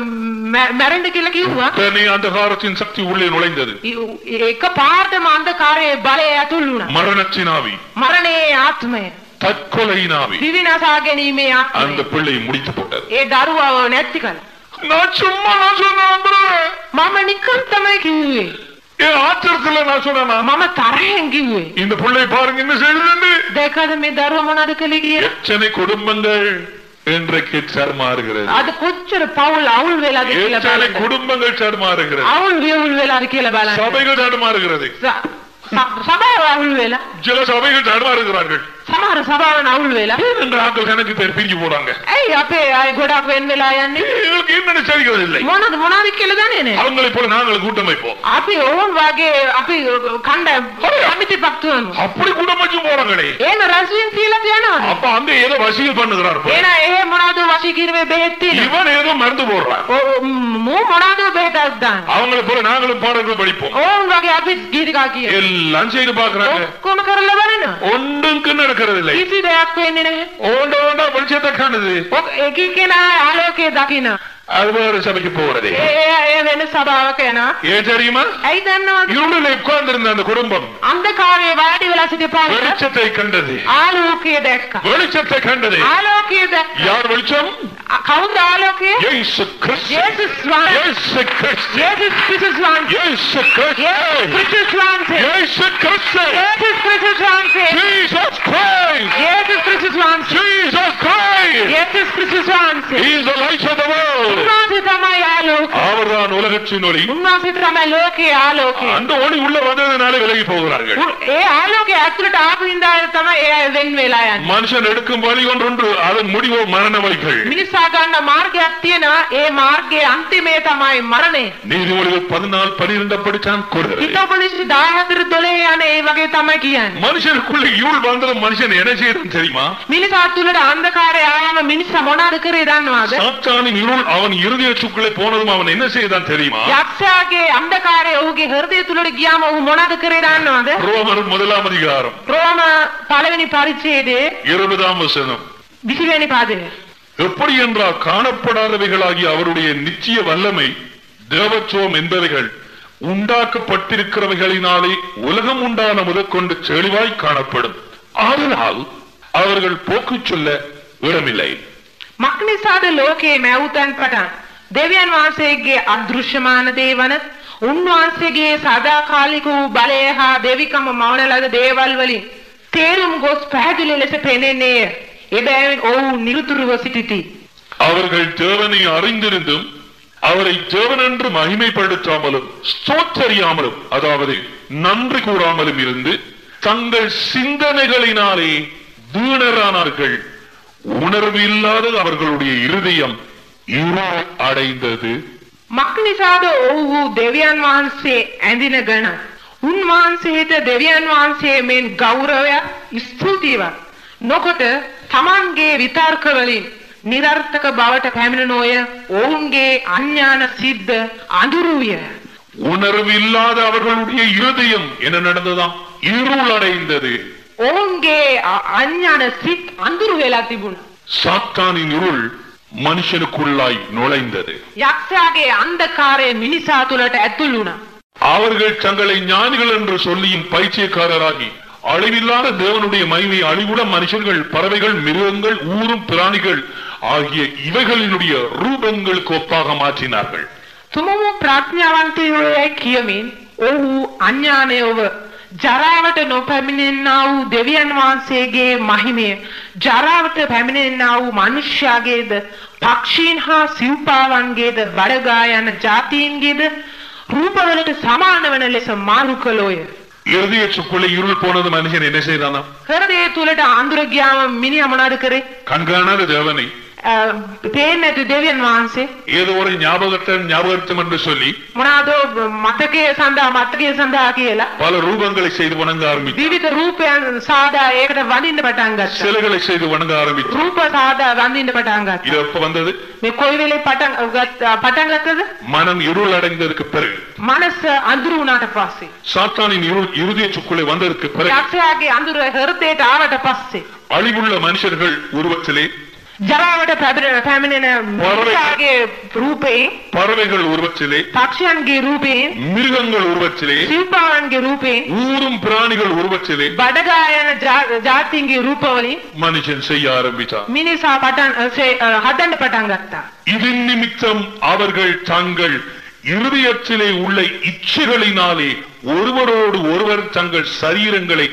මැ- මැරෙන්න කියලා කිව්වා. உடனே அந்தகாரத்தின் சக்தி உள்ளே நுழைந்தது इ- එක පාටම අන්ධකාරයේ බලය ඇතුල් වුණා. மரணத்தின் ஆவி මරණයේ ආත්මය, தற்கொலையின் ஆவி දිවිනසා ගැනීමේ அந்த ආත්මය. பிள்ளையை முடித்து போட்டது ඒ දරුවව නැති කළා. நான் சும்மா நான் சொன்னேன் මම නිකන් තමයි කිව්වේ. என் ஆத்திரத்துல நான் சொன்னேனா මම තරහෙන් කිව්වේ. இந்த பிள்ளை பாருங்க என்ன செய்யுது දැකද මේ දරුව මොනවද කළේ කියලා? எத்தனை குடும்பங்கள் இன்றைக்கு சர்மாறுகிறது අද කොච්චර පවුල් අවුල් වෙලාද කියලා எத்தனை බලන්න. குடும்பங்கள் சர்மாறுகிறது අවුල් වියවුල් වෙලාද කියලා බලන්න. சபைகள் தடுமாறுகிறது ස- ස- සභාව අවුල් වෙලා. சில சபைகள் தடுமாறுகிறார்கள் සමහර සභාවන් අවුල් වෙලා. என்ற ஆட்கள் கணக்கு பேர் பிரிஞ்சு போறாங்க ඇයි අපේ අය ගොඩක් වෙන් වෙලා යන්නේ? எங்களுக்கு என்ன சரிகிறது இல்லை මොනවද මොනවද කියලා දන්නේ නැහැ. அவங்களை போல நாங்கள் கூட்டமைப்போம் අපි ඕන් වගේ අපි කණ්ඩ කමිටි පක්තුවනු. அப்படி கூட்டமைச்சு போறாங்களே ඒන රැස්වීම් කියලා යනවා. அப்ப அந்த ஏதோ வசியல் பண்ணுகிறார் போல. එන එහෙ මොනවද වශී කිරුවේ බෙහෙත් තියෙනවා. இவன் ஏதோ மருந்து போடுறான் ඔ- මූ මොනවද බෙහෙතක් දාන්න. அவங்களை போல நாங்களும் பாடல்கள் படிப்போம் ඕන් වගේ අපි ගීතිකා කිය. எல்லாம் செய்து பாக்குறாங்க ඔක්කොම කරලා බලනවා. ஒன்றுக்கு நடக்கிறது இல்லை කිසි දෙයක් වෙන්නේ නැහැ. ஓண்ட ஓண்டா வெளிச்சத்தை காணுது ඔක් එක කෙනා ආලෝකය දකින්න. அது வேற சபைக்கு போறது ඒ ඒ ඒ වෙන සභාවක යනවා. ஏன் தெரியுமா ඇයි දන්නවද? இருளில் உட்கார்ந்திருந்த அந்த குடும்பம் අන්ධකාරයේ වාඩි වෙලා සිටපාන வெளிச்சத்தை கண்டது ආලෝකය දැක්කා. வெளிச்சத்தை கண்டது ආලෝකය දැක්කා. யார் வெளிச்சம் කවුද ආලෝකය? இயேசு கிறிஸ்து යේසුස් වහන්සේ. இயேசு கிறிஸ்து යේසුස් ක්‍රිස්තුස් වහන්සේ. இயேசு கிறிஸ்து යේසුස් ක්‍රිස්තුස් වහන්සේ. இயேசு கிறிஸ்து යේසුස් ක්‍රිස්තුස් වහන්සේ. Jesus Christ යේසුස් ක්‍රිස්තුස් වහන්සේ. Jesus Christ යේසුස් ක්‍රිස්තුස් වහන්සේ. He is the light of the world උන්වහන්සේ තමයි ආලෝකය. அவர்தான் உலகத்தின் ஒளி උන්වහන්සේ තමයි ලෝකයේ ආලෝකය. அந்த ஒளி உள்ள வந்ததுனால விலகி போகிறார்கள் උ- ඒ ආලෝකය ඇතුළට ආපු හින්දා තමයි ඒ අය වෙන් වෙලා යන්නේ. மனுஷன் எடுக்கும் வழி ஒன்றொன்று அதன் முடிவோ மரண வழிகள் මිනිසා ගන්න මාර්ගයක් තියෙනවා. ඒ මාර්ගයේ අන්තිමේ තමයි මරණය. நீதிமொழிகள் பதினாலு பனிரெண்டு படித்தான் கொடுக்கிறது හිතෝපනිෂ 14 12 යන ඒ වගේ තමයි කියන්නේ. மனுஷனுக்குள்ள இருள் வந்ததும் மனுஷன் என்ன செய்யறான் தெரியுமா මිනිසා තුළට අන්ධකාරය ආවම මිනිසා මොනවද කරේ දන්නවද? சாத்தானின் இருள் அவன் இருதயச்சுக்குள்ளே போனதும் அவன் என்ன செய்தான் தெரியுமா යක්ෂයාගේ අන්ධකාරය ඔහුගේ හෘදය තුළට ගියාම ඔහු මොනවද කරේ දන්නවද? ரோமர் முதலாம் அதிகாரம் රෝම පළවෙනි පරිච්ඡේදයේ இருபதாம் வசனம் 20 වෙනි පදය. எப்படி என்றால் காணப்படாதவைகளாகிய அவருடைய நிச்சய வல்லமை தேவத்துவம் என்பவைகள் உண்டாக்கப்பட்டிருக்கிறவைகளினாலே உலகம் உண்டான முதற்கொண்டு தெளிவாய் காணப்படும் ஆதலால் அவர்கள் போக்குச் சொல்ல இடமில்லை මක්නිසාද ලෝකයේ මැවුතන් පටන් දෙවියන් වහන්සේගේ අදෘශ්‍යමාන දේ වන උන්වහන්සේගේ සදාකාලික වූ බලය හා දෙවිකම මවන ලද දේවල් වලින් තේරුම් ගොස් පැහැදිලි ලෙස පෙනෙන්නේය. එබැවින් ඔවුහු නිරුතුරුව සිටිති. அவர்கள் தேவனை அறிந்திருந்தும் அவரை தேவன் என்று மகிமைப்படுத்தாமலும் ஸ்தோத்தரியாமலும் அதாவது நன்றி கூறாமலும் இருந்து தங்கள் சிந்தனைகளினாலே வீணரானார்கள் உணர்வு இல்லாத அவர்களுடைய இருதயம் இருள் அடைந்தது මක්නිසාද ඔවුහු දෙවියන් වහන්සේ ඇඳින ගණ උන්වහන්සේට දෙවියන් වහන්සේ මෙන් ගෞරවයක් ස්තුතිවත් නොකොට තමන්ගේ විතර්ක වලින් නිරර්ථක බවට පැමිණ නොය ඔවුන්ගේ අඥාන සිද්ධ අඳුරුය உணர்வு இல்லாத அவர்களுடைய இருதயம் என்ன நடந்ததாம் இருள் அடைந்தது ඔවුන්ගේ අ- අඥාන සිත් අඳුරු වෙලා තිබුණා சாத்தானின் இருள் மனுஷனுக்குள்ளாய் நுழைந்தது යක්ෂයාගේ අන්ධකාරය මිනිසා තුළට ඇතුල් වුණා அவர்கள் தங்களை ஞானிகள் என்று சொல்லியும் பைத்தியக்காரராகி அழிவில்லாத தேவனுடைய மகிமை அழிவுட மனுஷர்கள் பறவைகள் மிருகங்கள் ஊரும் பிராணிகள் ஆகிய இவைகளினுடைய ரூபங்களுக்கு ஒப்பாக மாற்றினார்கள் තුමම ප්‍රඥාවන්තයෝයයි කියමින් ඔහු අඥානයව ජරාවට නොපැමිණෙන්නා වූ දෙවියන් වහන්සේගේ මහිමය ජරාවට පැමිණෙන්නා වූ මනුෂ්‍යයාගේද පක්ෂීන් හා සිව්පාවන්ගේද බඩගා යන ජාතීන්ගේද රූපවලට සමාන වන ලෙස මාරු කළෝය. இருதயச்சுக்குள்ளே இருள் போனது மனுஷன் என்ன செய்தானா හෘදය තුළට අඳුර ගියාම මිනිහා මොනවද කරේ? கண்காணாத தேவனை අ, පේන්නේ නැති දෙවියන් වහන්සේ ஏதோ ஒரு ஞாபகத்தை ஞாபகத்தம் என்று சொல்லி මොනවාද මතකයේ සඳහා මතකයේ සඳහා කියලා பல ரூபங்களை செய்து வணங்க ஆரம்பித்தார் විවිධ රූපයන් සාදා ඒකට වඳින්න පටන් ගත්තා. சிலைகளை செய்து வணங்க ஆரம்பித்தார் රූප සාදා වඳින්න පටන් ගත්තා. இது எப்ப வந்தது මේ කොයි වෙලේ පටන් ගත්ත- පටන් ගත්තද? மனம் இருள் அடைந்ததற்கு பிறகு මනස අඳුරු වුණාට පස්සේ. சாத்தானின் இருள் இருதயச்சுக்குள்ளே வந்ததற்கு பிறகு යක්ෂයාගේ අඳුර හෘදයට ආවට පස්සේ அழிவுள்ள மனுஷர்கள் உருவத்திலே ජරාවට පැබරෙන පැමිණෙන මිනිසාගේ රූපයෙන් பறவைகள் உருவத்திலே පක්ෂයන්ගේ රූපයෙන් மிருகங்கள் உருவத்திலே සිව්පාවන්ගේ රූපයෙන් ஊரும் பிராணிகள் உருவத்திலே බඩගායන ජා- ජාතීන්ගේ රූපවලින් மனுஷன் செய்ய ஆரம்பித்தான் මිනිසා පටන් අ, සේ- අ, හදන්න පටන් ගත්තා. இதன் நிமித்தம் அவர்கள் தங்கள் இருதயத்திலே உள்ள இச்சைகளினாலே ஒருவரோடு ஒருவர் தங்கள் சரீரங்களை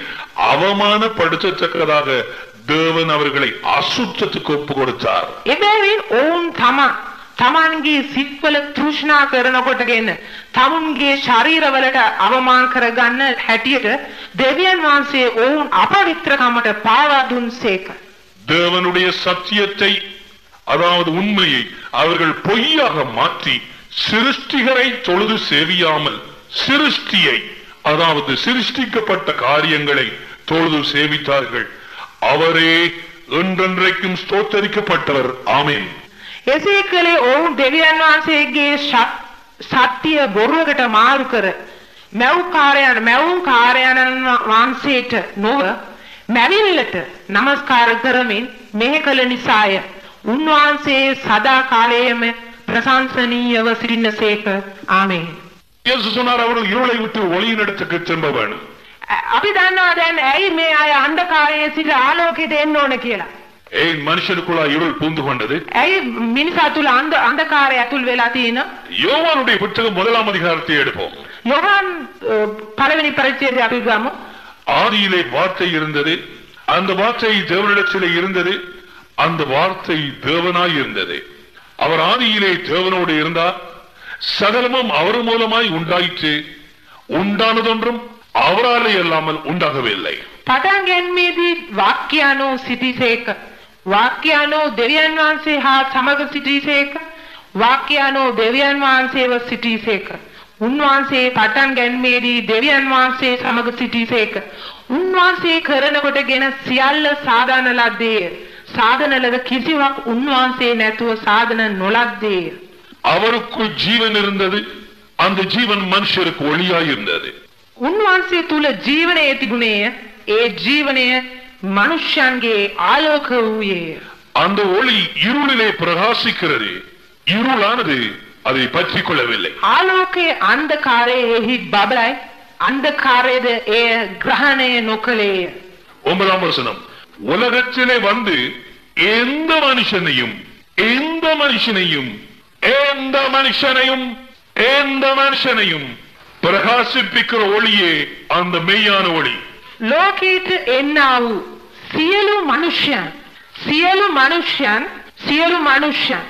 அவமானப்படுத்தத்தக்கதாக தேவன் அவர்களை அசுத்தத்துக்கு ஒப்பு கொடுத்தார் එබැවින් ඔවුන් තමා තමන්ගේ සිත්වල තෘෂ්ණා කරනකොටගෙන තමුන්ගේ ශරීරවලට අවමාන කරගන්න හැටියට දෙවියන් වහන්සේ ඔවුන් අපවිත්‍රකමට පාවා දුන්සේක. தேவனுடைய சத்தியத்தை அதாவது உண்மையை அவர்கள் பொய்யாக மாற்றி சிருஷ்டிகரை தொழுது சேவியாமல் சிருஷ்டியை அதாவது சிருஷ்டிக்கப்பட்ட காரியங்களை தொழுது சேவித்தார்கள் அவரே என்றென்றைக்கும் ஸ்தோத்தரிக்கப்பட்டவர் ஆமென் එසේ කළේ ඔවුන් දෙවියන් වහන්සේගේ ශ- සත්‍ය බොරුවකට මාරු කර මැව් කාර්යයන් මැවුම් කාර්යයන්න් වහන්සේට නොව මැවිල්ලට নমස්කාර කරමින් මෙහෙ කළ නිසාය. උන්වහන්සේ සදා කාලයේම ප්‍රශංසනීයව සිටින්නසේක. ආමේන්. இயேசு சொன்னார் அவர்கள் இருளை விட்டு ஒளியின் இடத்துக்கு திரும்ப வேணும் අ- අපි දන්නවා දැන් ඇයි මේ අය අන්ධකාරයේ සිට ආලෝකයට එන්න ඕන කියලා. ஏன் மனுஷனுக்குள்ளா இருள் பூந்து கொண்டது ඇයි මිනිසා තුල අන්ධ අන්ධකාරය ඇතුල් වෙලා තියෙන? யோவானுடைய புத்தகம் முதலாம் அதிகாரத்தை எடுப்போம் යොහන් අ, පළවෙනි පරිච්ඡේදය අපි ගමු. ஆதியிலே வார்த்தை இருந்தது அந்த வார்த்தை தேவனிடத்திலே இருந்தது அந்த வார்த்தை தேவனாய் இருந்தது அவர் ஆதியிலே தேவனோடு இருந்தார் சகலமும் அவர் மூலமாய் உண்டாயிற்று உண்டானதொன்றும் அவராலே அல்லாமல் உண்டாகவில்லை පටන් ගැනීමේදී වාක්‍යano සිටිසේක. වාක්‍යano දෙවියන් වහන්සේ හා සමග සිටිසේක. වාක්‍යano දෙවියන් වහන්සේව සිටිසේක. උන්වහන්සේ පටන් ගැනීමේදී දෙවියන් වහන්සේ සමග සිටිසේක. උන්වහන්සේ කරනකොටගෙන සියල්ල සාධන ලද්දේය. සාධන ලද කිසිවක් උන්වහන්සේ නැතුව සාධන නොලද්දේය. அவருக்குள் ஜீவன் இருந்தது அந்த ஜீவன் மனுஷருக்கு ஒளியாய் இருந்தது උන්වහන්සේ තුල ජීවනය තිබුණේය. ඒ ජීවනය මනුෂ්‍යයන්ගේ ආලෝක වූයේය. அந்த ஒளி இருளிலே பிரகாசிக்கிறது இருளானது அதை பற்றிக் கொள்ளவில்லை ආලෝකයේ අන්ධකාරයෙහි බබලයි අන්ධකාරයේද එය ග්‍රහණය නොකළේය. ஒன்பதாம் வசனம் உலகத்திலே வந்து எந்த மனுஷனையும் எந்த மனுஷனையும் எந்த மனுஷனையும் எந்த மனுஷனையும் பிரகாசிப்பிக்கிற ஒளியே அந்த மெய்யான ஒளி ලෝකීට එන්නා වූ සියලු මනුෂ්‍යයන් සියලු මනුෂ්‍යයන් සියලු මනුෂ්‍යයන්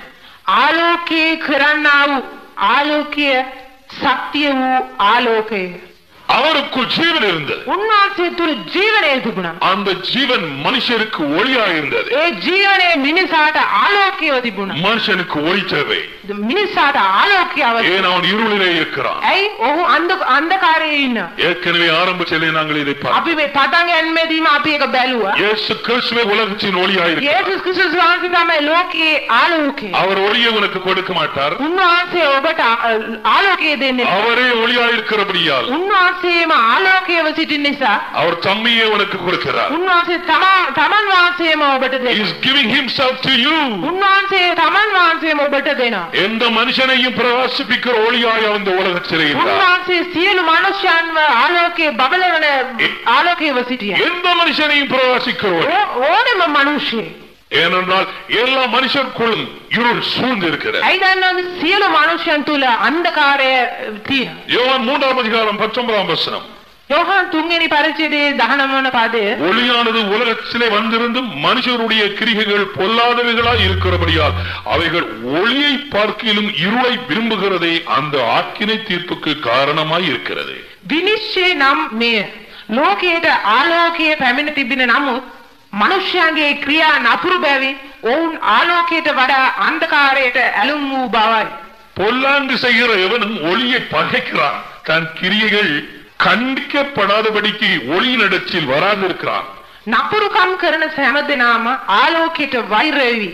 ආලෝකයේ කරන්නා වූ ආලෝකය සත්‍ය වූ ආලෝකය. அவருக்குள் ஜீவன் இருந்தது උන්වහන්සේ තුළ ජීවනය තිබුණා. அந்த ஜீவன் மனுஷருக்கு ஒளியா இருந்தது ඒ ජීවනය මිනිසාට ආලෝකයව තිබුණා. மனுஷனுக்கு ஒளி தேவை මිනිසාට ආලෝකය අවශ්‍යයි. ஏன் அவன் இருளிலே இருக்கிறான் ඇයි ඔහු අන්ධ අන්ධකාරයේ ඉන්න? ஏற்கனவே ஆரம்பத்திலே நாங்கள் இதை பார்த்தோம் අපි මේ පටන් ගැනීමේදීම අපි ඒක බැලුවා. இயேசு கிறிஸ்துவே உலகத்தின் ஒளியா இருக்கிறார் යේසුස් ක්‍රිස්තුස් වහන්සේ තමයි ලෝකයේ ආලෝකය. அவர் ஒளியை உனக்கு கொடுக்க மாட்டார் උන්වහන්සේ ඔබට ආ- ආලෝකය දෙන්නේ. அவரே ஒளியா இருக்கிறபடியால் උන්වහන්සේම ආලෝකයව සිටින නිසා அவர் தம்மையே உனக்கு கொடுக்கிறார் උන්වහන්සේ තමා- තමන් වහන්සේම ඔබට He දෙනවා. is giving himself to you උන්වහන්සේ තමන් වහන්සේම ඔබට දෙනවා. எந்த மனுஷனையும் பிரகாசிப்பிக்கிற ஒளியாய் அந்த உலகத்திலே இருந்தார் උන්වහන්සේ සියලු මනුෂ්‍යයන්ව ආලෝකයේ බබලවන ආලෝකයව සිටියා. எந்த மனுஷனையும் பிரகாசிக்கிற ஒளி ඕ- ඕනම මිනිස්සෙක්. ஏனென்றால் எல்லா மனுஷருக்குள்ளும் இருள் சூழ்ந்து இருக்கிறது ඇයි දන්නවද සියලු මනුෂ්‍යයන් තුල අන්ධකාරය තියෙනවා. யோவான் மூன்றாம் அதிகாரம் பத்தொன்பதாம் வசனம் යෝහන් තුන්වෙනි පරිච්ඡේදයේ 19 වන පදය ஒளியானது உலகத்திலே வந்திருந்தும் மனுஷருடைய கிரிகைகள் பொல்லாதவைகளாய் இருக்கிறபடியால் அவைகள் ஒளியை பார்க்கிலும் இருளை விரும்புகிறதே அந்த ஆக்கினை தீர்ப்புக்கு காரணமாய் இருக்கிறது විනිශ්චය නම් මෙය ලෝකයට ආලෝකය පැමිණ තිබෙන නමුත් මනුෂ්‍යයන්ගේ ක්‍රියා නපුරු බැවින් ඔවුන් ආලෝකයට වඩා අන්ධකාරයට ඇලුම් වූ බවයි. பொல்லாங்கு செய்கிற எவனும் ஒளியை பகைக்கிறான் தன் கிரியைகள் கண்டிக்கப்படாதபடிக்கு ஒளியினிடத்தில் வராதிருக்கிறான் නපුරුකම් කරන සෑම දෙනාම ආලෝකයට වෛර වෙවි.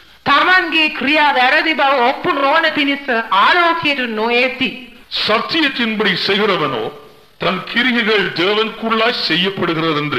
තමන්ගේ ක්‍රියා වැරදි බව ඔප්පු නොවන පිණිස ආලෝකයට නොයති. சத்தியத்தின்படி செய்கிறவனோ தன் கிரிகைகள் தேவனுக்குள்ளாய் செய்யப்படுகிறது என்று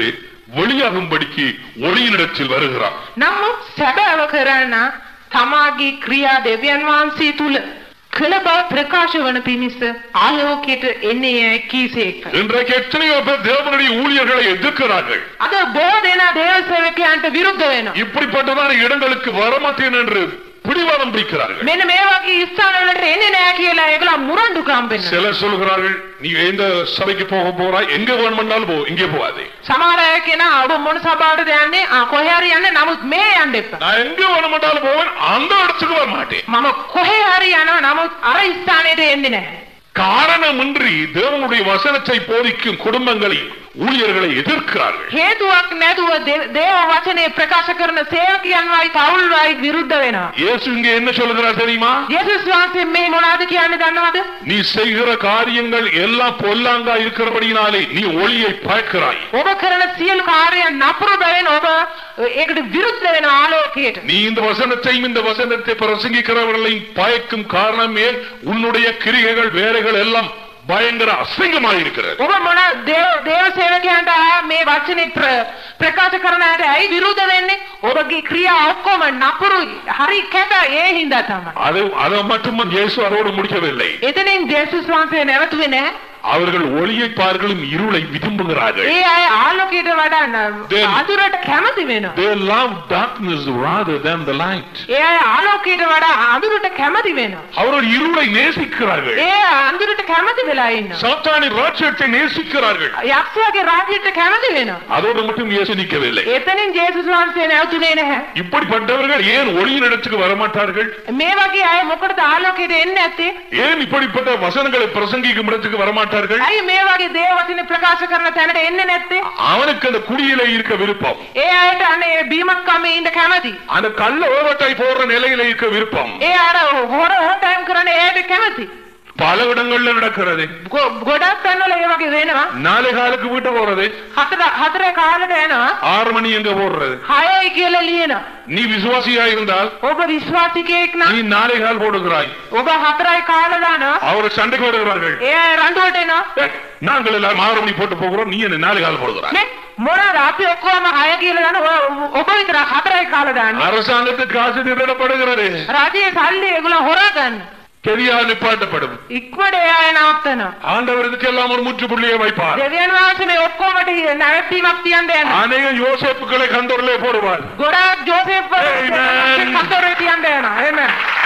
வெளியாகும்படிக்கு ஒளியினிடத்தில் வருகிறார் නමුත් සැබෑව කරන්න තමාගේ ක්‍රියා දෙවියන් වහන්සේ තුල කළ බව ප්‍රකාශ වන පිණිස ආලෝකයට එන්නේ යැයි කීසේක. இன்றைக்கு எத்தனையோ பேர் தேவனுடைய ஊழியர்களை எதிர்க்கிறார்கள் අද බොහෝ දෙනා දේව සේවකයන්ට විරුද්ධ වෙනවා. இப்படிப்பட்டதான இடங்களுக்கு வரமாட்டேன் என்று பிடிவாதம் பிடிக்கிறார்கள் මෙන්න මේ වගේ ස්ථානවලට එන්නේ නැහැ කියලා ඒගොල්ලෝ මුරණ්ඩු කම්බෙන්න. சிலர் சொல்கிறார்கள் நீ எந்த சபைக்கு போக போறாய் எங்க வேணுமென்றாலும் போ இங்கே போகாதே සමහර අය කියනවා ඔබ මොන සභාවටද යන්නේ? ආ කොහේ හරි යන්නේ නමුත් මේ යන්න එපා. நான் எங்க வேணுமென்றாலும் போவேன் அந்த இடத்துக்கு வர மாட்டேன் මම කොහේ හරි යනවා නමුත් අර ස්ථානෙට එන්නේ නැහැ. காரணமின்றி தேவனுடைய வசனத்தை போதிக்கும் குடும்பங்களை ஊழியர்களை எதிர்க்கிறார்கள் හේතුවක් නැතුව දේ- දේව වචනේ ප්‍රකාශ කරන සේවකයන් වයි පවුල් වයි විරුද්ධ වෙනවා. இயேசு இங்கே என்ன சொல்லுகிறார் தெரியுமா යේසුස් වහන්සේ මේ මොනවද කියන්නේ දන්නවද? நீ செய்கிற காரியங்கள் எல்லாம் பொல்லாங்கா இருக்கிறபடியினாலே நீ ஒளியை பார்க்கிறாய் ඔබ කරන සියලු කාර්යයන් නපුරු බැවින් ඔබ ඒකට විරුද්ධ වෙන ආලෝකයට. நீ இந்த வசனத்தையும் இந்த வசனத்தை பிரசங்கிக்கிறவர்களையும் பயக்கும் காரணமே உன்னுடைய கிரிகைகள் வேலைகள் எல்லாம் பயங்கர அசிங்கமாயிருக்கிறது ඔබ මොන දේව දේව සේවකයන්ට මේ වචනේ ප්‍ර- ප්‍රකාශ කරන අයට ඇයි විරුද්ධ වෙන්නේ? ඔබගේ ක්‍රියා ඔක්කොම නපුරු හරි කැත ඒ හින්දා තමයි. அது அதை மட்டும் இயேசு அதோடு முடிக்கவில்லை එතනින් ජේසුස් වහන්සේ නැවතුවේ නැහැ. அவர்கள் ஒளியை பார்க்கலும் இருளை விரும்புகிறார்கள் ඒ අය ආලෝකයට වඩා න- Then- අඳුරට කැමති වෙනවා. they love darkness rather than the light ඒ අය ආලෝකයට වඩා අඳුරට කැමති වෙනවා. அவர்கள் இருளை நேசிக்கிறார்கள் ඒ අඳුරට කැමති වෙලා ඉන්නවා. சாத்தானின் ராஜ்யத்தை நேசிக்கிறார்கள் යක්ෂයාගේ රාජ්‍යයට කැමති වෙනවා. அதோடு மட்டும் இயேசு நிற்கவில்லை එතනින් ජේසුස් වහන්සේ නැවතුනේ නැහැ. இப்படிப்பட்டவர்கள் ஏன் ஒளியின் இடத்துக்கு வரமாட்டார்கள் මේ වගේ අය මොකටද ආලෝකයට එන්නේ නැත්තේ? ஏன் இப்படிப்பட்ட வசனங்களை பிரசங்கிக்கும் இடத்துக்கு வரமாட்டார்கள் ඇයි මේ වගේ දේව වචනේ ප්‍රකාශ කරන තැනට එන්නේ නැත්තේ? அவனுக்கு அந்த குடியில இருக்க விருப்பம் ඒ අයට අනේ බීමක් කමේ ඉන්න කැමති. அந்த கள்ள ஓவட்டாய் போடுற நிலையில இருக்க விருப்பம் ඒ අර හොර ටයිම් කරන ඒට කැමති. பல இடங்கள்ல நடக்கிறது ගො- ගොඩක් තැන්වල ඒ වගේ වෙනවා. நாளை காலுக்கு வீட்டை போறது හතර හතරේ කාලට එනවා. ஆறு மணி எங்க போடுறது හයයි කියලා ලියනවා. நீ விசுவாசியா இருந்தால் ඔබ විශ්වාසිකයෙක් நீ නම් நாளை கால் போடுகிறாய் ඔබ හතරයි කාලා දානවා. அவர் சண்டைக்கு வருகிறார்கள் ඒ අය රණ්ඩුවට எනවා. ஏய், நாங்கள் எல்லாரும் ஆறு மணி போட்டு போகிறோம் நீ என்ன நாளை கால் போடுகிறாய் නේ මොනවාද අපි ඔක්කොම හය කියලා දාන ඔය- ඔබ විතර හතරයි කාලා දාන්නේ. அரசாங்கத்துக்கு காசு திருடப்படுகிறது රජයේ සල්ලි ඒගොල්ලෝ හොරා ගන්න. கெரியா நிப்பாட்டப்படும் ඉක්මනට ඒ අය නවත්තනවා. ஆண்டவர் இதுக்கெல்லாம் ஒரு முற்றுப்புள்ளியை வைப்பார் දෙවියන් වහන්සේ මේ ඔක්කොමට නැවැත්වීමක් තියන්න යනවා. அநேக யோசேப்புகளை கந்தோரிலே போடுவார் ගොඩාක් ජෝසෙෆ් Amen. කතරේ තියන්න යනවා. එහෙම.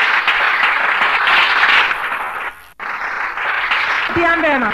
තියන්න යනවා.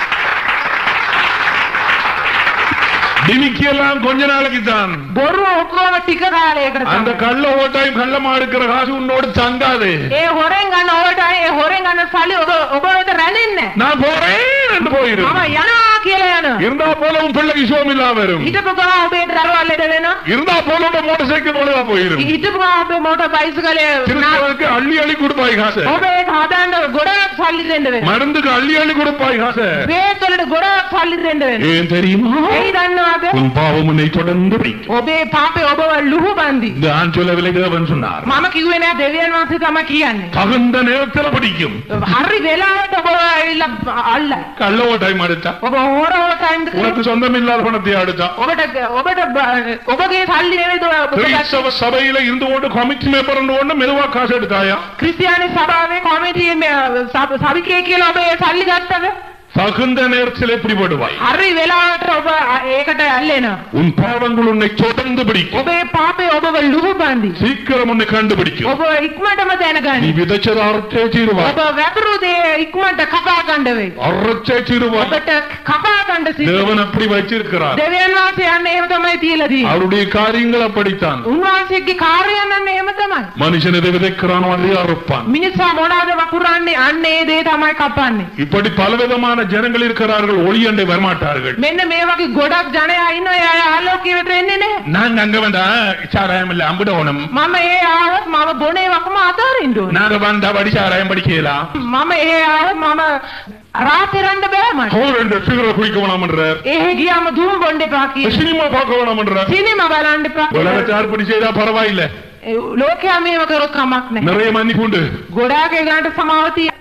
டிமிக்கி எல்லாம் கொஞ்ச நாளைக்கு தான் බොරුව ඔක්කොම ටික කාලයකට அந்த තමයි. கள்ள ஓட்டாயும் கள்ளமா இருக்கிற காசு உன்னோடு தங்காது ඒ හොරෙන් ගන්න ඔබට ඒ හොරෙන් ගන්න සල්ලි ඔබ ඔබ වෙත රැඳෙන්නේ නැහැ. நான் போறேன் என்று போயிரு මම යනවා කියලා යනවා. இருந்தா போல உன் பிள்ளைக்கு சோம் இல்லாம வரும் හිටපු ගමන් ඔබේ දරුවා ලෙඩ වෙනවා. இருந்தா போல உன் மோட்டார் சைக்கிள் ஒழுங்கா போயிரும் හිටපු ගමන් ඔබේ මෝටර් බයිසිකලේ නා- திருச்சபைக்கு அள்ளி அள்ளி கொடுப்பாய் காசு ඔබ ඒක හදන්න ගොඩාක් සල්ලි දෙන්න වෙනවා. மருந்துக்கு அள்ளி அள்ளி கொடுப்பாய் காசு බේත් වලට ගොඩාක් සල්ලි දෙන්න වෙනවා. ஏன் தெரியுமா ඇයි දන්නවද? உன் பாவம் உன்னை தொடர்ந்து பிடிக்கும் ඔබේ පාපේ ඔබව ලුහු බන්දි. இந்த ஆண் சொல்லவில்லை தேவன் சொன்னார் මම කිව්වේ නෑ දෙවියන් වහන්සේ තමයි කියන්නේ. தகுந்த நேரத்துல பிடிக்கும் හරි වෙලාවට ඔබ ඇවිල්ලා අල්ල. கள்ள ஓட்டாய் அடுத்தா ඔබ හොර හොර ටයිම් உனக்கு சொந்தம் இல்லாத பணத்தை அடுத்தா ඔබට ඔබට බ- ඔබගේ සල්ලි නෙවෙයිද ඔබ கிறிஸ்தவ சபையில இருந்து கொண்டு கமிட்டி மேம்பர் கொண்டு மெதுவா காசு எடுத்தாயா ක්‍රිස්තියානි සභාවේ කොමිටියේ සභිකය කියලා ඔබ ඒ සල්ලි ගත්තද? தகுந்த நேரத்தில் பிடிபடுவாய் හරි වෙලාවට ඔබ ඒකට ඇල්ලෙනවා. உன் பாவங்கள் உன்னை தொடர்ந்து பிடிக்கும் ඔබේ පාපේ ඔබව ලුහු බන්දි. சீக்கிரம் உன்னை கண்டுபிடிக்கும் ඔබ ඉක්මනටම நீ දැනගන්න. விதைச்சத அறுத்தே தீருவாய் ඔබ වැපරු දේ ඉක්මනට කපා ගන්න වෙයි. அறுச்சே தீருவாய் ඔබට කපා ගන්න සිද්ධ. தேவன் அப்படி வச்சிருக்கிறார் දෙවියන් වහන්සේ යන්නේ එහෙම තමයි තියලා තියෙන්නේ. அவருடைய காரியங்கள் அப்படித்தான் උන්වහන්සේගේ කාර්යයන් අන්න එහෙම තමයි. மனுஷன் எதை விதைக்கிறானோ அதை அறுப்பான் මිනිසා මොනවාද වපුරන්නේ අන්න ඒ දේ තමයි කපන්නේ. இப்படி பலவிதமான ஜனங்கள் இருக்கிறார்கள் ஒளியண்டை வரமாட்டார்கள் මෙන්න මේ වගේ ගොඩක් ජනයා ඉන්නවා ඒ අය ආලෝකයේ වෙත එන්නේ නැහැ. நாங்க அங்க வந்தா சாராயம் இல்ல அம்பிடணும் මම ඒ ආවොත් මම බොනේ වකම අතාරින්න ඕනේ. நாங்க வந்தா படி சாராயம் படிக்கலாம் මම ඒ ආවොත් මම රාතරන්න බෑ මට. அவர் இந்த சிகரெட் குடிக்க வேணாம்ன்றார் ඒ ගියාම දුම් බොන්න එපා කියලා. சினிமா பார்க்க வேணாம்ன்றார் සිනමා බලන්න එපා. உலகத்தை ஆர்ப்படி செய்தா பரவாயில்ல ඒ ලෝකයා මේව කරොත් කමක් නැහැ. நிறைய மன்னிப்பு உண்டு ගොඩාක් ඒ ගන්නට සමාව තියෙනවා.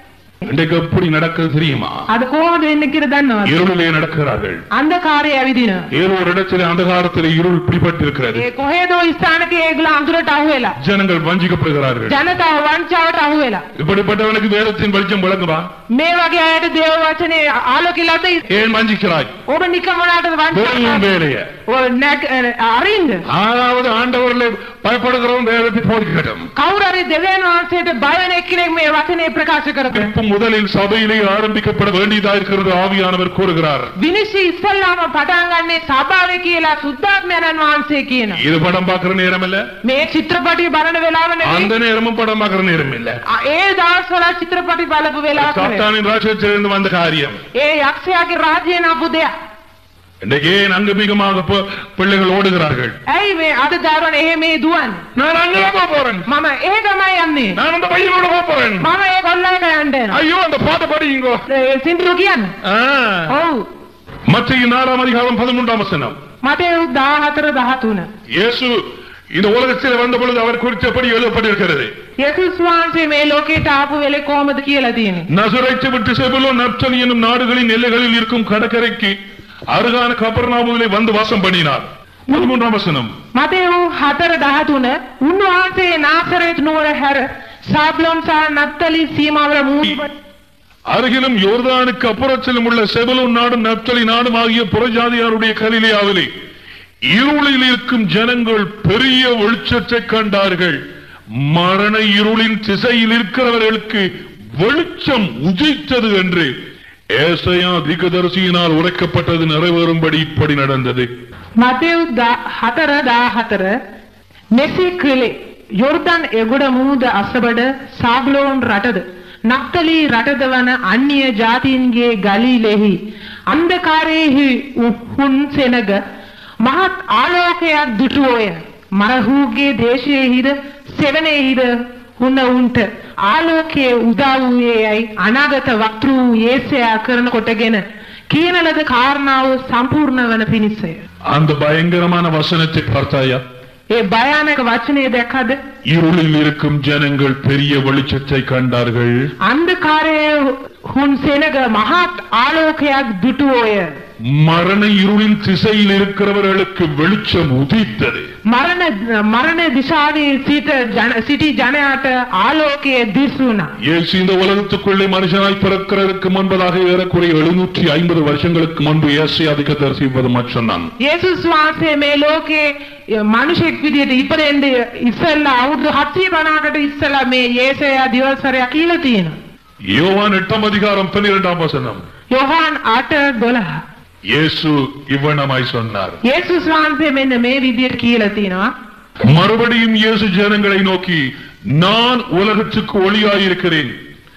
இன்றைக்கு எப்படி நடக்குது தெரியுமா අද කොහොමද වෙන්නේ කියලා දන්නවද? இருளிலே நடக்கிறார்கள் අන්ධකාරය ඇවිදින. ஏதோ ஒரு இடத்திலே அந்தகாரத்திலே இருள் பிடிபட்டிருக்கிறது ඒ කොහෙදෝ ස්ථානක ඒගොල්ලෝ අඳුරට අහු වෙලා. ஜனங்கள் வஞ்சிக்கப்படுகிறார்கள் ජනතාව වංචාවට අහු වෙලා. இப்படிப்பட்டவனுக்கு வேதத்தின் வெளிச்சம் விளங்குமா මේ වගේ අයට දේව වචනේ ආලෝකය ලද්ද ஏன் வஞ்சிக்கிறாய் ඔබ නිකම් මොනවාටද வெறும் වංචා வேலைய ඔය නැග අරින්ද ஆறாவது ஆண்டவர்ல பயப்படுகிறவன் வேதத்தை போதிக்கட்டும் කවුරු හරි දෙවියන් වහන්සේට බය වෙන එක්කෙනෙක් මේ වචනේ ප්‍රකාශ කරපු இப்ப முதலில் சபையிலே ஆரம்பிக்கப்பட வேண்டியதா இருக்கிறது ஆவியானவர் கூறுகிறார் විනිශ්චය ඉස්සල්ලාම පටන් ගන්නේ සභාවේ කියලා සුද්ධාත්මයන්න් වහන්සේ කියන இது படம் பார்க்கிற நேரம் இல்ல මේ චිත්‍රපටිය බලන වෙලාව அந்த නෙවෙයි நேரமும் படம் பார்க்கிற நேரம் இல்ல අ, ඒ දවස්වල චිත්‍රපටි බලපු වෙලාව නෙවෙයි. சாத்தானின் ராஜ்யத்திலிருந்து வந்த காரியம் ඒ යක්ෂයාගේ රාජ්‍යයෙන් ආපු දෙයක් இன்றைக்கு ஏன் அங்கமிகமாக போ- பிள்ளைகள் ஓடுகிறார்கள் ඇයි මේ අද දරුවන් එහෙ මේ දුවන්නේ நான் அங்கதான் போக போறேன் මම ඒ තමයි යන්නේ நான் அந்த பையனோட போக போறேன் මම ඒ කොල්ලන්ට යන්න යනවා ஐயோ அந்த பாட்டை படிங்கோ ඒ සින්දුව කියන්න ஆ. ඔව් மத்திய நாலாம் அதிகாரம் பதிமூன்றாம் வசனம் මට 14 13 இயேசு இந்த உலகத்தில் வந்த பொழுது அவர் குறித்தபடி எழுதப்பட்டிருக்கிறது යේසුස් වහන්සේ මේ ලෝකයට ආපු වෙලේ කොහමද කියලා තියෙන්නේ நசுரைத்து விட்டு செபுலோ நப்தலி என்னும் நாடுகளின் எல்லைகளில் இருக்கும் கடற்கரைக்கு அருகான கபர்நாமுவிலே வந்து வாசம் பண்ணினார் பதிமூன்றாம் வசனம் මතෙව් 4 13 උන්වහන්සේ නාසරේත් නුවර හැර සාබ්ලොන් සහ නත්තලි සීමාවල මූණ அருகிலும் யோர்தானுக்கு அப்புறத்திலும் உள்ள செபலோன் நாடும் நப்தலி நாடும் ஆகிய புறஜாதியாருடைய கலிலேயாவிலே இருளில் இருக்கும் ஜனங்கள் பெரிய வெளிச்சத்தை கண்டார்கள் மரண இருளின் திசையில் இருக்கிறவர்களுக்கு வெளிச்சம் உதித்தது என்று ஏசையா தீர்க்கதரிசியினால் உரைக்கப்பட்டது நிறைவேறும்படி இப்படி நடந்தது මතෙව් 4 14 මෙසේ කළේ යොර්දන් එගොඩ මුහුද අසබඩ සාබ්ලෝන් රටද නත්තලි රටද වන අන්‍ය ජාතීන්ගේ ගලීලෙහි අන්ධකාරයෙහි උහුන් සෙනග මහත් ආලෝකයක් දුටුවෝය මරහූගේ දේශයෙහිද සෙවණෙහිද උන උන්ට ආලෝකයේ උදා වූයේ යයි අනාගත වක්තෘ වූ යේසයා කරන කොටගෙන කියන ලද කාරණාව සම්පූර්ණ වන පිණිසය. அந்த பயங்கரமான வசனத்தை பார்த்தாயா ඒ භයානක වචනය දැක්කද? இருளில் இருக்கும் ஜனங்கள் பெரிய வெளிச்சத்தை கண்டார்கள் අන්ධකාරයේ හුන් සෙනග මහත් ආලෝකයක් දුටුවෝය. மரண இருளின் திசையில் இருக்கிறவர்களுக்கு வெளிச்சம் உதித்தது මරණ මරණ දිශාවේ සිට ජන සිටි ජනයාට ආලෝකය දිස්ුණා. இயேசு இந்த உலகத்துக்குள்ளே மனுஷனாய் பிறக்கிறதுக்கு முன்பதாக ஏறக்குறைய எழுநூற்றி ஐம்பது வருஷங்களுக்கு முன்பு இயேசு அதிக தரிசிப்பது சொன்னான் යේසුස් වහන්සේ මේ ලෝකේ මිනිසෙක් විදියට ඉපදෙන්න ඉස්සෙල්ලා අවුරුදු 750කට ඉස්සෙල්ලා මේ යේසයා දිවසරයක් කියලා තියෙනවා. யோவான் எட்டாம் அதிகாரம் பன்னிரெண்டாம் வசனம் යොහාන් 8:12 இயேசு இவ்வனமாய் சொன்னார் යේසුස් වහන්සේ මෙන්න මේ විදියට කියලා තියෙනවා. மறுபடியும் இயேசு ஜனங்களை நோக்கி நான் உலகத்துக்கு ஒளியாயிருக்கிறேன்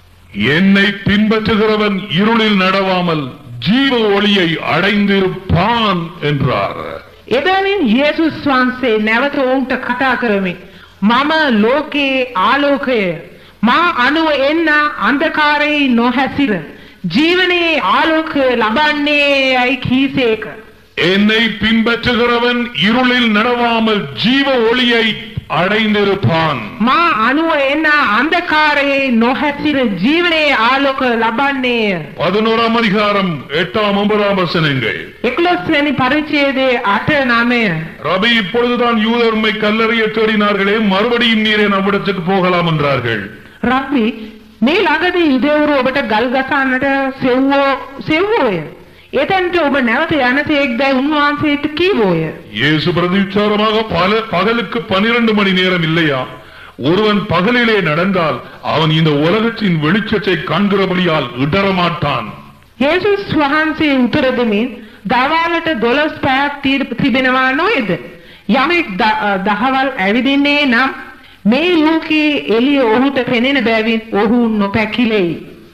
என்னை பின்பற்றுகிறவன் இருளில் நடவாமல் ஜீவ ஒளியை அடைந்திருப்பான் என்றார் එබැවින් යේසුස් වහන්සේ නැවත ඔවුන්ට කතා කරමින් මම ලෝකයේ ආලෝකය මා අනුව එන්න අන්ධකාරයේ නොහැසිර ජීවනයේ ආලෝකය ලබන්නේ යයි කීසේක என்னை பின்பற்றுகிறவன் இருளில் நடவாமல் ஜீவ ஒளியை அடைந்திருப்பான் මා අනුව එන්න අන්ධකාරයේ නොහැසිර ජීවනයේ ආලෝක ලබන්නේය பதினோராம் அதிகாரம் எட்டாம் ஒன்பதாம் வசனங்கள் 11 වෙනි පරිච්ඡේදයේ 8 9 ரபி இப்பொழுதுதான் யூதர் உம்மை கல்லறைய தேடினார்களே மறுபடியும் நீரே நம்மிடத்துக்கு போகலாம் என்றார்கள் රබ්බි මේ ළඟදී යුදෙවරු ඔබට ගල් ගසන්නට සෙව්වෝ සෙව්වෝය. එතෙන්ට ඔබ නැවත යනසේක්දයි උන්වහන්සේට කීවෝය. இயேசு பிரதிச்சாரமாக பல பகலுக்கு பனிரெண்டு மணி நேரம் இல்லையா ஒருவன் பகலிலே நடந்தால் அவன் இந்த உலகத்தின் வெளிச்சத்தை காண்கிறபடியால் இடரமாட்டான் යේසුස් වහන්සේ උත්තර දෙමින් දවල්ට 12 පැයක් තීර- තිබෙනවා නොයේද? යමෙක් ද- අ, දහවල් ඇවිදින්නේ නම් මේ ලෝකයේ එළිය ඔහුට පෙනෙන බැවින් ඔහු නොපැකිලෙයි.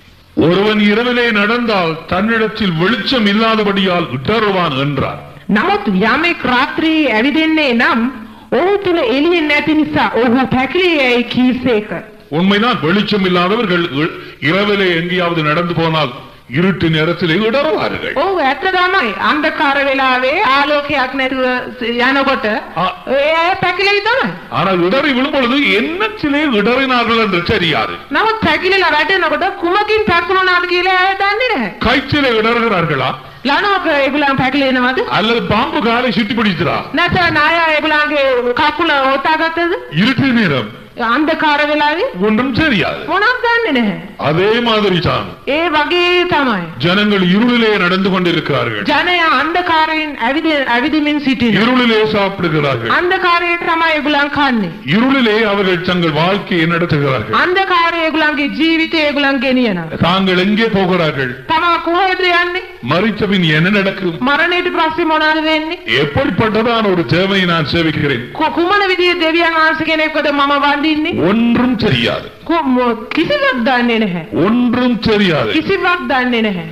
ஒருவன் இரவிலே நடந்தால் தன்னிடத்தில் வெளிச்சம் இல்லாதபடியால் இடறுவான் என்றார் නමුත් යමෙක් රාත්‍රියේ ඇවිදින්නේ නම් ඔහු තුල එළිය නැති නිසා ඔහු පැකිලෙයි කීසේක. உண்மைதான் வெளிச்சம் இல்லாதவர்கள் இ- இரவிலே எங்கேயாவது நடந்து போனால் இருட்டு நேரத்திலே இடறுவார்கள் ඔව් ඇත්ත තමයි. අන්ධකාර වෙලාවේ ආලෝකයක් නැතුව යනකොට ආ. ඒ අය පැකිලෙවි තමයි. ஆனால் இடறி விழும் பொழுது என்னத்திலே இடறினார்கள் என்று தெரியாது නමුත් පැකිලලා වැටෙනකොට කුමකින් පැකුණාද කියලා ඇය දන්නේ නැහැ. கயிற்றிலே இடறுகிறார்களா ලනෝක ඒගොල්ලන් පැකිලෙනවද? அல்லது பாம்பு காலை சுட்டி பிடிக்கிறா නැත්නම් නාය ඒගොල්ලන්ගේ කකුල ඔතාගත්තද? இருட்டு நேரம் අන්ධකාර වෙලාවේ ஒன்றும் தெரியாது මොනක් දන්නේ නැහැ. அதே மாதிரி தான் ඒ වගේ තමයි. ஜனங்கள் இருளிலே நடந்து கொண்டிருக்கிறார்கள் ජනයා අන්ධකාරයෙන් ඇවිද ඇවිදිමින් සිටින. இருளிலே சாப்பிடுகிறார்கள் අන්ධකාරයේ තමයි ඒගොල්ලන් කන්නේ. இருளிலே அவர்கள் தங்கள் வாழ்க்கையை நடத்துகிறார்கள் අන්ධකාරය ඒගොල්ලන්ගේ ජීවිතය ඒගොල්ලන් ගෙනියනවා. தாங்கள் எங்கே போகிறார்கள் තමා කොහෙද යන්නේ? மறித்தபின் என்ன நடக்கும் මරණයට පස්සේ මොනවද වෙන්නේ? எப்படிப்பட்டதான ஒரு சேவையை நான் சேவிக்கிறேன் කො- කුමන විදිහේ දෙවියන් වහන්සේ කෙනෙක්වද මම වඳින්නේ? ஒன்றும் தெரியாது කො- මො- කිසිවක් දන්නේ නැහැ. ஒன்றும் தெரியாது කිසිවක් දන්නේ නැහැ.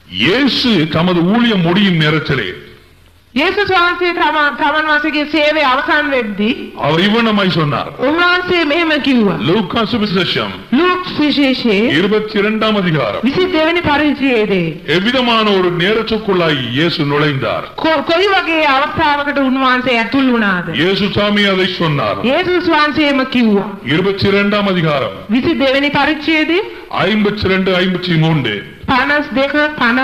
இயேசு தமது ஊழியம் முடியும் நேரத்திலே යේසුස් වහන්සේ තමන් තමන් වහන්සේගේ සේවය අවසන් වෙද්දී அவர் இவ்வனமாய் சொன்னார் උන්වහන්සේ මෙහෙම කිව්වා. லூக்கா சுவிசேஷம் ලූක් විශේෂයේ இருபத்தி இரண்டாம் அதிகாரம் 22 වෙනි පරිච්ඡේදයේ எவ்விதமான ஒரு நேரத்துக்குள்ளாய் இயேசு நுழைந்தார் කො- කොයි වගේ අවස්ථාවකට උන්වහන්සේ ඇතුල් වුණාද? இயேசு சாமி அதை சொன்னார் යේසුස් වහන්සේම කිව්වා. இருபத்தி இரண்டாம் அதிகாரம் 22 වෙනි පරිච්ඡේදයේ ஐம்பத்தி ரெண்டு ஐம்பத்தி மூன்று 52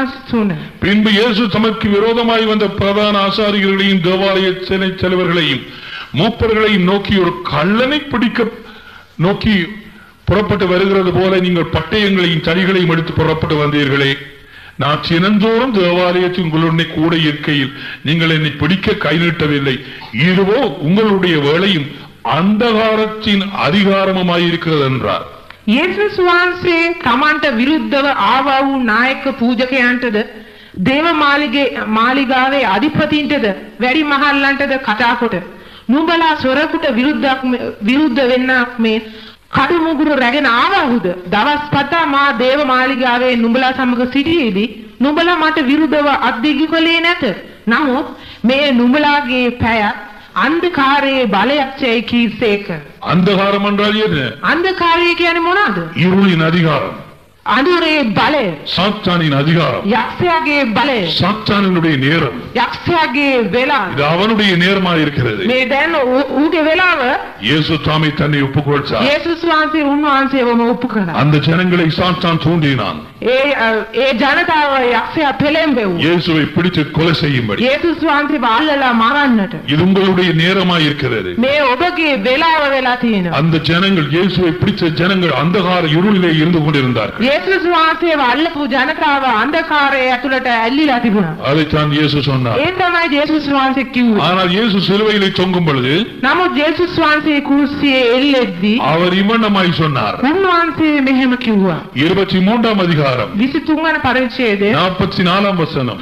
53 பின்பு இயேசு தமக்கு விரோதமாய் வந்த பிரதான ஆசாரிகளையும் தேவாலய சேனை தலைவர்களையும் மூப்பர்களையும் நோக்கி ஒரு கள்ளனை பிடிக்க நோக்கி புறப்பட்டு வருகிறது போல நீங்கள் பட்டயங்களையும் தடிகளையும் எடுத்து புறப்பட்டு வந்தீர்களே நான் சினந்தோறும் தேவாலயத்தில் உங்களுடனே கூட இருக்கையில் நீங்கள் என்னை பிடிக்க கை நீட்டவில்லை இதுவோ உங்களுடைய வேலையும் அந்தகாரத்தின் அதிகாரமுமாயிருக்கிறது என்றார் යේසුස් වහන්සේ තමන්ට විරුද්ධව ආවා වූ නායක පූජකයන්ටද දේව මාලිගේ මාලිගාවේ අධිපතින්ටද වැඩි මහල්ලන්ටද කතා කොට නුඹලා සොරකුට විරුද්ධක් මෙ- විරුද්ධ වෙන්නක් මේ කඩු මුගුරු රැගෙන ආවහුද දවස් පතා මා දේව මාලිගාවේ නුඹලා සමග සිටියේදී නුඹලා මට විරුද්ධව අත්දිගි කළේ නැත නමුත් මේ නුඹලාගේ පැය අන්ධකාරයේ බලයක්ෂයි කීසේක அந்தகாரம் என்றால் என்ன අන්ධකාරය කියන්නේ මොනවාද இருளின் அதிகாரம் අඳුරේ බලය சாத்தானின் அதிகாரம் යක්ෂයාගේ බලය சாத்தானினுடைய நேரம் යක්ෂයාගේ වෙලාව இது அவனுடைய நேரமா இருக்கிறது මේ දැන් ඌ- ඌගේ වෙලාව இயேசு தாமை தன்னை ஒப்புக்கொள்ச்சார் යේසුස් වහන්සේ උන්වහන්සේවම ඔප්පු කළා. அந்த ஜனங்களை சாத்தான் தூண்டினான் ඒ අ, ඒ ජනතාව යක්ෂයා පෙළෙඹෙව්වා. இயேசுவை பிடித்து கொலை செய்யும்படி යේසුස් වහන්සේ අල්ලලා මරන්නට. இது உங்களுடைய நேரமா இருக்கிறது මේ ඔබගේ වෙලාව වෙලා තියෙනවා. அந்த ஜனங்கள் இயேசுவை பிடித்த ஜனங்கள் அந்தகார இருளிலே இருந்து கொண்டிருந்தார்கள் යේසුස් වහන්සේව අල්ලපු ජනතාව අන්ධකාරයේ ඇතුළට ඇල්ලිලා තිබුණා. அதைத்தான் இயேசு சொன்னார் ඒ තමයි යේසුස් වහන්සේ කිව්වේ. ஆனால் இயேசு சிலுவையிலே தொங்கும் பொழுது නමුත් යේසුස් වහන්සේ කුරුසියේ එල්ලෙද්දී அவர் இவ்வண்ணமாய் சொன்னார் උන්වහන්සේ මෙහෙම කිව්වා. இருபத்தி மூன்றாம் அதிகாரம் 23 වන පරිච්ඡේදය நாற்பத்தி நாலாம் வசனம்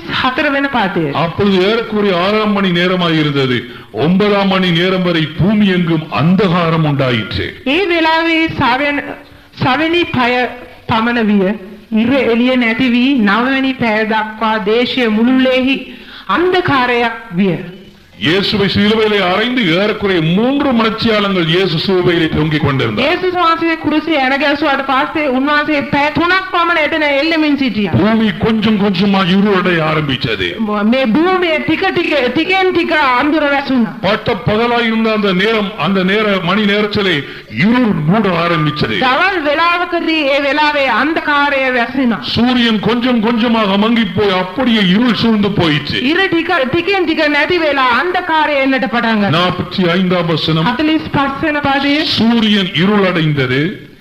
44 වෙන පාඩය. அப்பொழுது ஏறக்குறைய ஆறாம் மணி நேரமாய் இருந்தது ஒன்பதாம் மணி நேரம் வரை பூமி எங்கும் அந்தகாரம் உண்டாயிற்று ඒ වෙලාවේ සවෙන සවෙනි පය පමණ විය ඉර එළිය නැති වී නවවැනි පැය දක්වා දේශය මුළුල්ලේහි අන්ධකාරයක් විය. இயேசுவை சிலுவையிலே அறைந்து ஏறக்குறைய மூன்று மணச்சியாளங்கள் இயேசு சிலுவையிலே தொங்கிக் கொண்டிருந்தார் යේසුස් වහන්සේ කුරුසියේ ඇන ගැසුවාට පස්සේ උන්වහන්සේ පැය තුනක් පමණ එතන එල්ලෙමින් සිටියා. பூமி கொஞ்சம் கொஞ்சமாக இருளடைய ஆரம்பிச்சது මේ භූමිය ටික ටික ටිකෙන් ටික අඳුර වැසුණා. பட்ட பகலாய் இருந்த அந்த நேரம் அந்த நேர மணி நேரத்திலே இருள் மூட ஆரம்பிச்சது දවල් වෙලාවකදී ඒ වෙලාවේ අන්ධකාරය වැසුණා. சூரியன் கொஞ்சம் கொஞ்சமாக மங்கி போய் அப்படியே இருள் சூழ்ந்து போயிடுச்சு ඉර ටික ටිකෙන් ටික නැති වෙලා අන්ධකාරය එන්නට පටන් ගත්තා. நாற்பத்தி ஐந்தாம் வசனம் 45 වෙන පදයේ சூரியன் இருளடைந்தது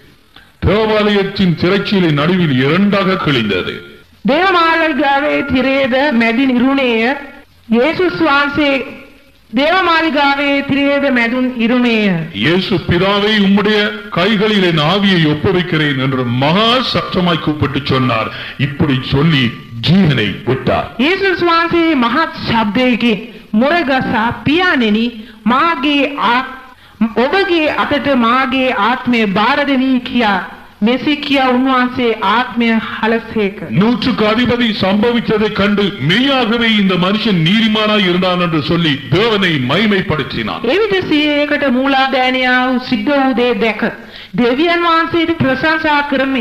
தேவாலயத்தின் திரைச்சீலை நடுவில் இரண்டாக கிழிந்தது දේවමාලිගාවේ තිරේද මැදි නිරුණේය යේසුස් වහන්සේ දේවමාලිගාවේ තිරේද මැදුන් ඉරුණේය இயேசு பிதாவை உம்முடைய கைகளில் என் ஆவியை ஒப்புவிக்கிறேன் என்று மகா சத்தமாய் கூப்பிட்டு சொன்னார் இப்படி சொல்லி ஜீவனை விட்டார் යේසුස් වහන්සේ මහත් ශබ්දයකින් මුරගසා පියාණෙනි මාගේ ආ- ඔබගේ අතට මාගේ ආත්මය බාර දෙමි කියා මෙසේ කියා උන්වහන්සේ ආත්මය හලසේක நூற்றுக்கு அதிபதி சம்பவித்ததை கண்டு மெய்யாகவே இந்த மனுஷன் நீதிமானாய் இருந்தான் என்று சொல்லி தேவனை மைமைப்படுத்தினான் එවිට සියයකට මූලාදෑනියා වූ සිද්ධ වූ දේ දැක දෙවියන් වහන්සේට ප්‍රශංසා කරමින්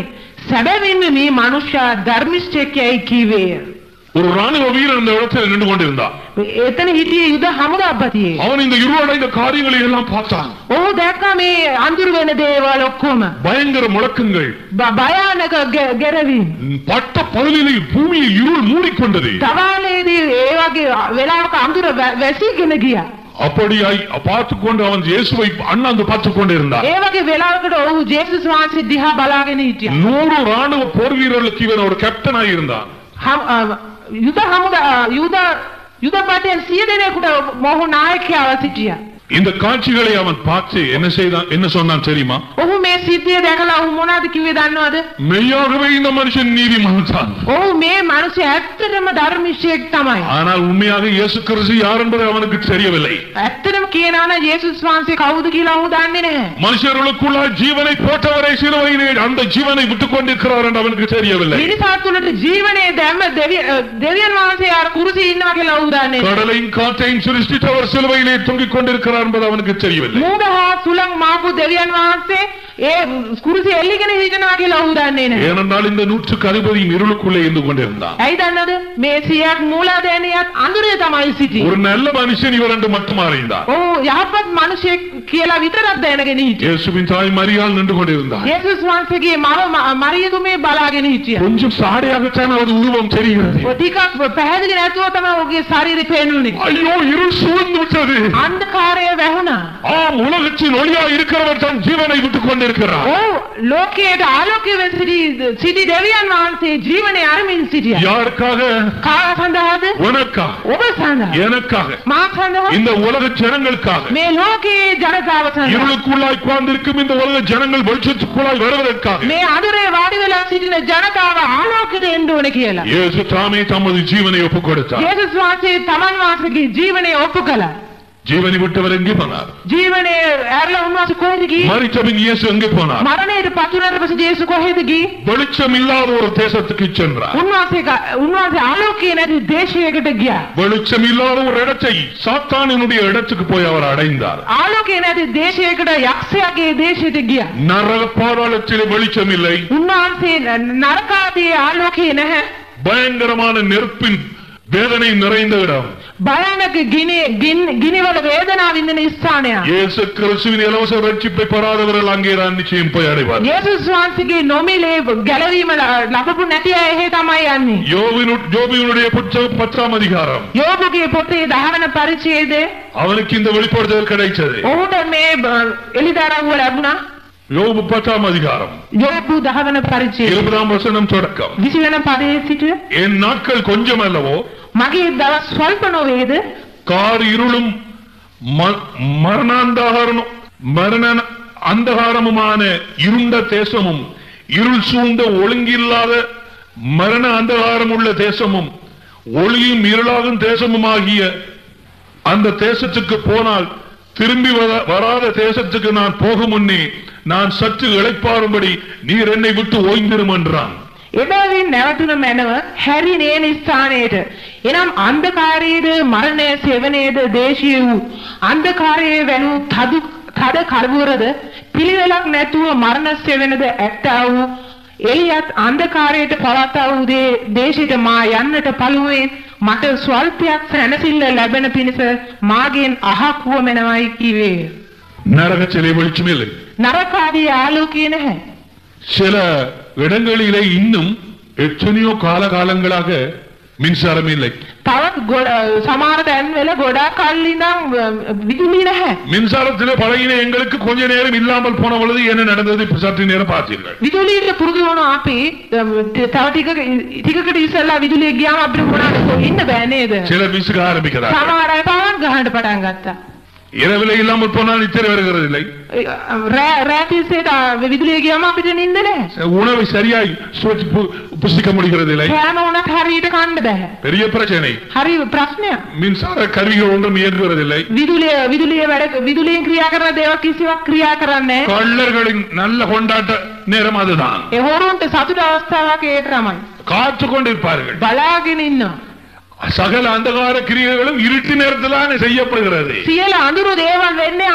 සැබවින්ම මේ මනුෂ්‍යයා ධර්මිෂ්ඨයෙක්යයි කීවේය. ஒரு ராணுவ வீரன் இந்த இடத்தில் நின்று கொண்டிருந்தான் එතන හිටියේ යුද හමුදාපතියේ. அவன் இந்த இருவடைந்த காரியங்களை எல்லாம் பார்த்தான் ඔහු දැක්ක මේ අඳුරු වෙන දේවල් ඔක්කොම. பயங்கர முழக்கங்கள் බ- භයානක ගෙ- ගෙරවීම්. பட்ட பகுதியில் பூமியில் இருள் மூடிக்கொண்டது තවාලේදී ඒ වගේ වෙලාවක අඳුර වැ- වැසීගෙන ගියා. அப்படியாய் பார்த்து கொண்டு அவன் இயேசுவை அண்ணாந்து பார்த்து கொண்டு இருந்தான் ඒ වගේ වෙලාවකට ඔහු ජේසුස් වහන්සේ දිහා බලාගෙන හිටියා. நூறு ராணுவ போர் வீரர்களுக்கு இவன் ஒரு கேப்டனாய் இருந்தான் හම්- අ, යුද හමුදා යුද යුද පටයෙන් සිය දෙනෙකුට මොහු නායකයාව සිටියා. இந்த காட்சிகளை அவன் பார்த்து என்ன செய்தான் என்ன சொன்னான் தெரியுமா ඔහු මේ සිද්ධිය දැකලා ඔහු මොනවද කිව්වේ දන්නවද? மெய்யாகவே இந்த மனுஷன் நீதிமான் தான் ඔහු මේ මිනිස්සු ඇත්තටම ධර්මිෂයෙක් තමයි. ஆனால் உண்மையாக இயேசு கிறிஸ்து யார் என்பது அவனுக்கு தெரியவில்லை ඇත්තටම කියනවා නම් යේසුස් වහන්සේ කවුද කියලා ඔහු දන්නේ නැහැ. மனுஷர்களுக்குள்ளாய் ஜீவனை போட்டவரை சிலுவையிலே அந்த ஜீவனை விட்டுக் கொண்டிருக்கிறார் என்று அவனுக்கு தெரியவில்லை මිනිසා තුළට ජීවනයේ දැම්ම දෙවිය- අ, දෙවියන් වහන්සේ අර කුරුසි ඉන්නවා කියලා ඔහු දන්නේ නැහැ. கடலையும் காற்றையும் சிருஷ்டித்தவர் சிலுவையிலே தொங்கிக் கொண்டிருக்கிறார் என்பது அவனுக்கு தெரியவில்லை මූද හා සුළං මාපු දෙවියන් වහන්සේ ඒ කුරුසි එල්ලිගෙන හිටිනවා කියලා ඔහු දන්නේ නැහැ. ஏனென்றால் இந்த நூற்றுக்கு அதிபதியும் இருளுக்குள்ளே இருந்து கொண்டிருந்தான் ඇයි දන්නවද? මේ සියක් මූලාදෑනියත් අඳුරේ තමයි සිටියේ. ஒரு நல்ல மனுஷன் இவர் என்று மட்டும் அறிந்தார் ඔහු යහපත් මිනිසෙක් කියලා විතරක් දැනගෙන හිටියා. இயேசுவின் தாய் மரியாள் நின்று கொண்டிருந்தார் යේසුස් වහන්සේගේ මව ම- මරියතුමේ බලාගෙන හිටියා. கொஞ்சம் சாடையாகத்தான் அவரது உருவம் தெரிகிறது ඔය ටිකක් පැහැදිලි නැතුව තමයි ඔහුගේ ශරීරය පේනුනේ. ஐயோ இருள் சூழ்ந்து விட்டது අන්ධකාරය වැහුණා. ஆம் உலகத்தின் ஒளியா இருக்கிறவர் தன் ஜீவனை விட்டுக் கொண்டிருக்கிறார் ඔව් ලෝකයට ආලෝකය වෙ සිටි සිටි දෙවියන් වහන්සේ ජීවනය අරමින් සිටියා. யாருக்காக කා සඳහාද? உனக்காக ඔබ සඳහා. எனக்காக මා සඳහා. இந்த உலக ஜனங்களுக்காக මේ ලෝකයේ ජනතාව සඳහා. இருளுக்குள்ளாய் உட்கார்ந்திருக்கும் இந்த உலக ஜனங்கள் வெளிச்சத்துக்குள்ளாய் வருவதற்காக මේ අඳුරේ වාඩි වෙලා සිටින ජනතාව ආලෝකයට එන්න ඕන කියලා. இயேசு தாமே தமது ஜீவனை ஒப்புக் கொடுத்தார் යේසුස් වහන්සේ තමන් වහන්සේගේ ජීවනය ඔප්පු කළා. ஜீவனை விட்டவர் எங்கே போனார் ජීවනය ඇරලා උන්වහන්සේ කොහෙද ගියේ? மறித்தபின் இயேசு எங்கே போனார் මරණයට පත්වුණාට පස්සේ යේසු කොහෙද ගියේ? வெளிச்சம் இல்லாத ஒரு தேசத்துக்கு சென்றார் උන්වහන්සේ ක- උන්වහන්සේ ආලෝකයේ නැති දේශයකට ගියා. வெளிச்சம் இல்லாத ஒரு இடத்தை சாத்தானினுடைய இடத்துக்கு போய் அவர் அடைந்தார் ආලෝකයේ නැති දේශයකට යක්ෂයාගේ දේශයට ගියා. நரக பாதாளத்திலே வெளிச்சம் இல்லை උන්වහන්සේ න- නරකාදී ආලෝකයේ නැහැ. பயங்கரமான நெருப்பின் வேதனை நிறைந்த இடம் භයානක ගිනි ගින්- ගිනිවල වේදනාව විඳින ස්ථානයක්. இயேசு கிறிஸ்துவின் இலவச ரட்சிப்பை பெறாதவர்கள் அங்கே தான் நிச்சயம் போய் அடைவார் යේසුස් වහන්සේගේ නොමිලේ ගැලවීම ල- ලබපු නැති අය එහෙ තමයි යන්නේ. யோபினு யோபியினுடைய புத்தகம் பத்தாம் அதிகாரம் යෝබුගේ පොතේ 10 වන පරිච්ඡේදයේ அவனுக்கு இந்த வெளிப்படுத்தல் கிடைச்சது ඔහුට මේ බ- එළිදරව්ව ලැබුණා. யோபு பத்தாம் அதிகாரம் යෝබු 10 වන පරිච්ඡේදය இருபதாம் வசனம் தொடக்கம் 20 වන පදයේ සිට என் நாட்கள் கொஞ்சம் அல்லவோ මගේ දවස් ස්වල්ප නොවේද? கார் இருளும் ம- மரணாந்தகாரமும் மரண அந்தகாரமுமான இருண்ட தேசமும் இருள் சூழ்ந்த ஒழுங்கில்லாத மரண அந்தகாரம் உள்ள தேசமும் ஒளியும் இருளாகும் தேசமுமாகிய அந்த தேசத்துக்கு போனால் திரும்பி வர- வராத தேசத்துக்கு நான் போகும் முன்னே நான் சற்று இளைப்பாறும்படி நீர் என்னை விட்டு ஓய்ந்திரும் என்றான் එබැවින් නැවතුන මැනව හැරිනේ ස්ථානයට. එනම් අන්ධකාරයේද මරණය සෙවනේද දේශීය වූ අන්ධකාරයේ වැනූ තදු තද කරවුරද පිළිවෙලක් නැතුව මරණ සෙවනද ඇත්තා වූ එලියත් අන්ධකාරයට පවත්තා වූ දේ දේශයට මා යන්නට පළුවෙන් මට ස්වල්පයක් සැනසෙල්ල ලැබෙන පිණිස මාගෙන් අහක් වුවමනවයි කිවේ. நரகத்திலே வெளிச்சம் இல்லை නරකාදී ආලෝකය නැහැ. சில இடங்களிலே இன்னும் எத்தனையோ கால காலங்களாக மின்சாரம் இல்லை තවත් ගොඩ සමහර තැන්වල ගොඩාක් කල් ඉඳන් විදුලි නැහැ. மின்சாரத்திலே பழகின எங்களுக்கு கொஞ்ச நேரம் இல்லாமல் போன பொழுது என்ன நடந்தது இப்ப சற்று நேரம் பார்த்தீர்கள் විදුලියට පුරුදු වුණ අපි තව ටිකක ටිකකට ඉස්සෙල්ලා විදුලිය ගියාම අපිට මොනවද ඉන්න බෑ නේද? சிலர் விசுக ஆரம்பிக்கிறார் සමහර අය පවන් ගහන්න පටන් ගත්තා. இரவிலே இல்லாமல் போனால் நித்திரை வருகிறது இல்லை රෑ රෑ තිස්සේට විදුලිය ගියාම අපිට නිින්ද නැහැ. உணவை சரியாய் சுவைச்சு பு- புசிக்க முடிகிறது இல்லை කෑම උනත් හරියට කන්න බෑ. பெரிய பிரச்சனை හරි ප්‍රශ්නයක්. மின்சார கருவிகள் ஒன்றும் இயங்குவதில்லை විදුලිය විදුලිය වැඩ විදුලියෙන් ක්‍රියා කරන දේවල් කිසිවක් ක්‍රියා කරන්නේ නැහැ. கள்ளர்களின் நல்ல கொண்டாட்ட நேரம் அதுதான் ඒ හොරුන්ට සතුට අවස්ථාවක් ඒක තමයි. காத்து கொண்டிருப்பார்கள் බලාගෙන ඉන්නවා. சகல அந்தகார கிரியைகளும் இருட்டு நேரத்திலான செய்யப்படுகிறது සියල අඳුරු දේවල් වෙන්නේ අඳුර අවස්ථාවේ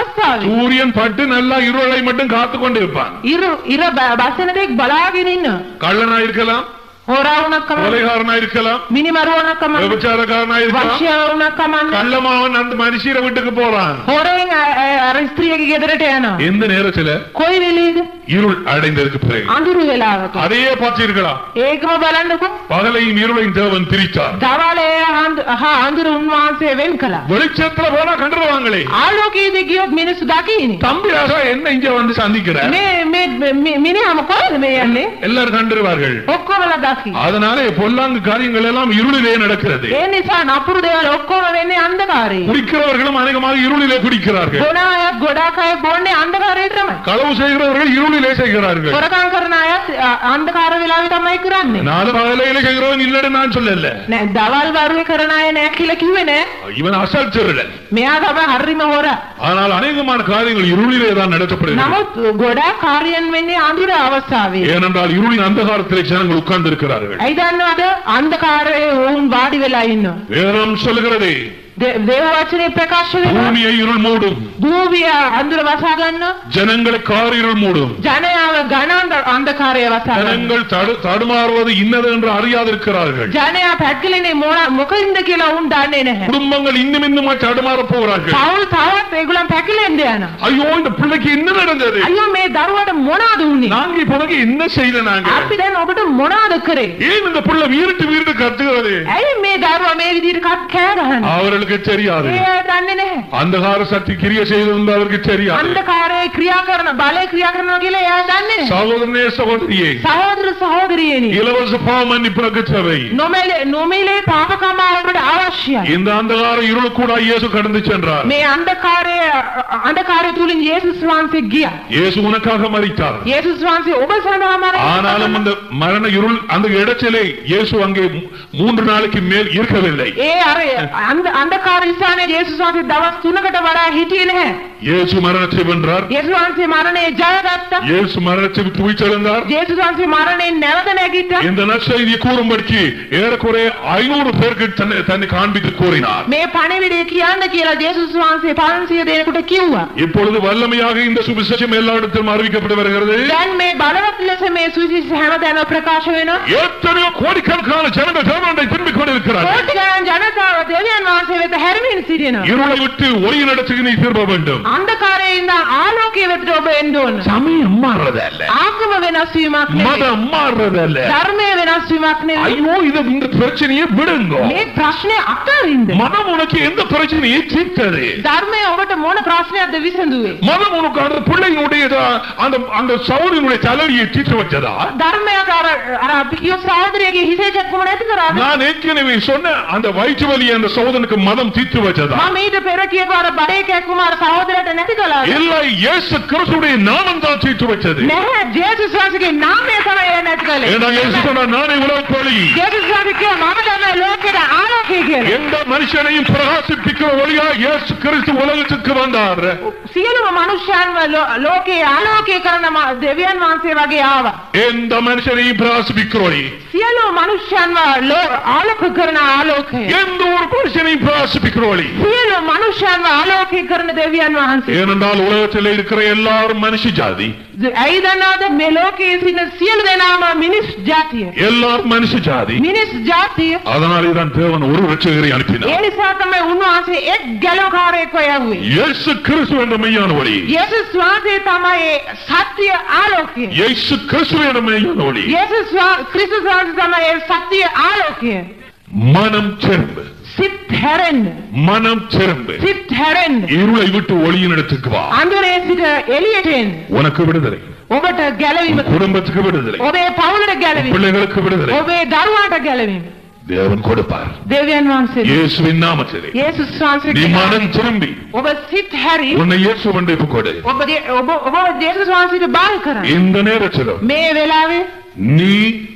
අවස්ථාවේ. சூரியன் பட்டு நல்லா இருளை மட்டும் காத்து கொண்டு இருப்பான் ඉර ඉර බ- බසන දෙක් බලාගෙන ඉන්න. கள்ளனா இருக்கலாம் හොරාවුණක් කම கொலைகாரனா இருக்கலாம் මිනිමරුවනක් කම விபச்சாரக்காரனா இருக்கலாம் වක්ෂයවුණක් කමන්න. கள்ளமாவன் அந்த மனுஷியரை வீட்டுக்கு போறான் හොරෙන් අ- අ- අර ස්ත්‍රියගේ ගෙදරට යනවා. எந்த நேரத்துல කොයි වෙලේද? இருள் அடைந்ததுக்கு பிறகு අඳුරු වෙලාවක. அதையே பார்த்தீர்களா ඒකම බලන්නකො. பகலையும் இருளையும் தேவன் பிரித்தார் දවලේ අඳ- හා අඳුරු උන්වහන්සේ වෙන් කළා. வெளிச்சத்துல போனா கண்டுருவாங்களே ආලෝකයේදී ගියොත් මිනිස්සු දකින්නේ. தம்பி ராசா என்ன இங்க வந்து சந்திக்கிற මේ මේ මේ- මිනිහාම කොහෙද මේ යන්නේ? எல்லாரும் கண்டுருவார்கள் ඔක්කොමලා දකි. அதனாலே பொல்லாங்கு காரியங்கள் எல்லாம் இருளிலே நடக்கிறது ඒ නිසා නපුරු දේවල් ඔක්කොම වෙන්නේ අන්ධකාරයේ. குடிக்கிறவர்களும் அநேகமாக இருளிலே குடிக்கிறார்கள் බොන අය ගොඩාක් අය බොන්නේ අන්ධකාරයේ තමයි. களவு செய்கிறவர்கள் இருளிலே செய்கிறார்கள் හොරකම් කරන අයත් අ, අන්ධකාර වෙලාවේ තමයි කරන්නේ. நாலு பகலையில செய்கிறவன் இல்லைன்னு நான் சொல்லல නෑ දවල් වරුවේ කරන අය නෑ කියලා කිව්වේ නෑ. இவன் அசல் திருடன் මෙයා තමයි හරිම හොර. ஆனால் அநேகமான காரியங்கள் இருளிலே தான் நடத்தப்படுகிறது නමුත් ගොඩාක් කාර්යයන් වෙන්නේ අඳුර අවස්ථාවේ. ஏனென்றால் இருளின் அந்தகாரத்திலே ஜனங்கள் உட்கார்ந்து இருக்கிறார்கள் ඇයි දන්නවද? අන්ධකාරයේ වුන් වාඩි වෙලා ඉන්නවා. வேதம் சொல்லுகிறது දේ- දේව වචනේ ප්‍රකාශ වෙනවා. பூமியை இருள் மூடும் භූමිය අඳුර වසා ගන්නවා. ஜனங்களை கார் இருள் மூடும் ජනයාව ඝන අන්ධ- අන්ධකාරය වසා ගන්නවා. ஜனங்கள் தடு- தடுமாறுவது இன்னது என்று அறியாதிருக்கிறார்கள் ජනයා පැද්ගලනේ මොන මොකින්ද කියලා උන් දන්නේ නැහැ. குடும்பங்கள் இன்னும் இன்னுமா தடுமாற போகிறார்கள் පවුල් තවත් ඒගොල්ලන් පැකිලෙන්න යනවා. ஐயோ இந்த பிள்ளைக்கு என்ன நடந்தது අයියෝ මේ දරුවට මොනවද උනේ? நாங்க இப்போதைக்கு என்ன செய்யல நாங்க අපි දැන් ඔබට මොනවද කරේ? ஏன் இந்த பிள்ளை வீட்டு வீட்டு கத்துகிறது ඇයි මේ දරුවා මේ විදිහට කත් කෑ ගහන්නේ? அவர்களுக்கு தெரியாது ඒ අය දන්නේ නැහැ. அந்தகார சக்தி கிரிய செய்தது அவருக்கு தெரியாது අන්ධකාරයේ ක්‍රියා කරන බලය ක්‍රියා කරනවා කියලා එයා දන්නේ නැහැ. சகோதரனே சகோதரியே සහෝදර සහෝදරියනි இலவச பாவ மன்னிப்புக்கு தேவை නොමෙලේ නොමිලේ පාප කමාවට අවශ්‍යයි. இந்த அந்தகார இருள் கூட இயேசு கடந்து சென்றார் මේ අන්ධකාරය අන්ධකාරය තුලින් යේසුස් වහන්සේ ගියා. இயேசு உனக்காக மறித்தார் යේසුස් වහන්සේ ඔබ සඳහා ஆனாலும் මරණය அந்த மரண இருள் அந்த இடத்திலே இயேசு அங்கே மூ- மூன்று நாளைக்கு மேல் இருக்கவில்லை ඒ අර අන්ධ අන්ධකාර ස්ථානයේ යේසුස් වහන්සේ දවස් 3කට වඩා හිටියේ නැහැ. இயேசு மரணத்தை வென்றார் යේසුස් වහන්සේ මරණය ජයගත්තා. இயேசு மரணத்தை விட்டு உயிர்த்தெழுந்தார் යේසුස් වහන්සේ මරණයෙන් නැවත නැගිට්ටා. இந்த நற்செய்தியை கூறும்படிக்கு ஏறக்குறைய ஐநூறு பேருக்கு தன்னை தன்னை காண்பித்து கூறினார் මේ පණිවිඩය කියන්න කියලා යේසුස් වහන්සේ 500 දෙනෙකුට කිව්වා. இப்பொழுது வல்லமையாக இந்த சுவிசேஷம் எல்லா இடத்திலும் அறிவிக்கப்பட்டு வருகிறது දැන් මේ බලවත් ලෙස මේ සුවිශේෂ හැමතැනම ප්‍රකාශ වෙනවා. எத்தனையோ கோடிக்கணக்கான ஜனங்கள் தேவனை திரும்பிக் கொண்டிருக்கிறார்கள் කෝටි ගණන් ජනතාව දෙවියන් වහන්සේ වෙත හැරමින් සිටිනවා. இருளை விட்டு ஒளி நடத்துக்கு நீ திரும்ப வேண்டும் අන්ධකාරයේ ඉඳන් ආලෝකයේ වෙතට ඔබ එන්න ඕන. சமயம் மாறுறதல்ல ආගම වෙනස් වීමක් නෙවෙයි. மதம் மாறுறதல்ல ධර්මය වෙනස් වීමක් නෙවෙයි. ஐயோ இது இந்த பிரச்சனையை விடுங்க මේ ප්‍රශ්නේ අත්හරින්න. மதம் உனக்கு எந்த பிரச்சனையை தீர்த்தது ධර්මය ඔබට මොන ප්‍රශ්නයක්ද විසඳුවේ? மதம் உனக்கு அந்த பிள்ளையினுடைய த- அந்த அந்த சௌரியினுடைய தலையை தீர்த்து வச்சதா ධර්මයක් අර අර අපි කියෝ සහෝදරයෙක්ගේ හිසේ චක්කුම නැති කරාද? நான் ஏற்கனவே சொன்ன அந்த வயிற்று வலி அந்த சோதனுக்கு மதம் தீர்த்து வச்சதா මම ඊට පෙර කියපු අර බඩේ කැක්කුම අර සහෝදරයට නැති කළාද? இல்லை இயேசு கிறிஸ்துடைய நாமம் தான் தீர்த்து வச்சது නැහැ ජේසුස් වහන්සේගේ නාමය තමයි ඒ නැති කළේ. ஏன்னா இயேசு சொன்னார் நானே உலகப்பொழி ජේසුස් වහන්සේ කිව්වා මම තමයි ලෝකෙට ආලෝකය කියලා. எந்த மனுஷனையும் பிரகாசிப்பிக்கிற ஒளியா இயேசு கிறிஸ்து உலகத்துக்கு வந்தார் සියලුම මනුෂ්‍යයන්ව ලෝ- ලෝකේ ආලෝකය කරන ම- දෙවියන් වහන්සේ වගේ ආවා. எந்த மனுஷனையும் பிரகாசிப்பிக்கிற ஒளி සියලු මනුෂ්‍යයන්ව ලෝ- ආලෝක කරන ආලෝකය. எந்த ஒரு மனுஷனையும் பிரகாசிப்பிக்கிற ஒளி සියලු මනුෂ්‍යයන්ව ආලෝකය කරන දෙවියන් වහන්සේ. ஏனென்றால் உலகத்தில் இருக்கிற எல்லாரும் மனுஷ ஜாதி ඇයි දන්නවද මේ ලෝකයේ සිටින සියලු දෙනාම මිනිස් ජාතිය. எல்லாரும் மனுஷ ஜாதி මිනිස් ජාතිය. அதனாலே தான் தேவன் ஒரு ரட்சகரை ඒ அனுப்பினார் නිසා තමයි උන්වහන්සේ එක් ගැලවකාරයෙක්ව යවුවේ. இயேசு கிறிஸ்து என்ற மெய்யான ஒளி යේසුස් වහන්සේ තමයි ඒ සත්‍ය ආලෝකය. இயேசு கிறிஸ்து என்ற மெய்யான ஒளி යේසුස් වා- ක්‍රිස්තුස් වහන්සේ තමයි ඒ සත්‍ය ආලෝකය. மனம் திரும்பு සිත් හැරෙන්න. மனம் திரும்பு සිත් හැරෙන්න. இருளை விட்டு ஒளியின் இடத்துக்கு வா අඳුරේ සිට එළියට එන්න. உனக்கு விடுதலை ඔබට ගැලවීම உன் குடும்பத்துக்கு விடுதலை ඔබේ පවුලට ගැලවීම. பிள்ளைகளுக்கு விடுதலை ඔබේ දරුවාට ගැලවීම. தேவன் கொடுப்பார் දෙවියන් වහන්සේ இயேசுவின் நாமத்திலே යේසුස් நீ වහන්සේ மனம் திரும்பி ඔබ සිත් හැරි உன்னை இயேசு கொண்டு கொடு ඔබ දේ- ඔබ ඔබ යේසුස් වහන්සේට බාල් කරන්න. இந்த நேரத்திலும் මේ වෙලාවේ நீ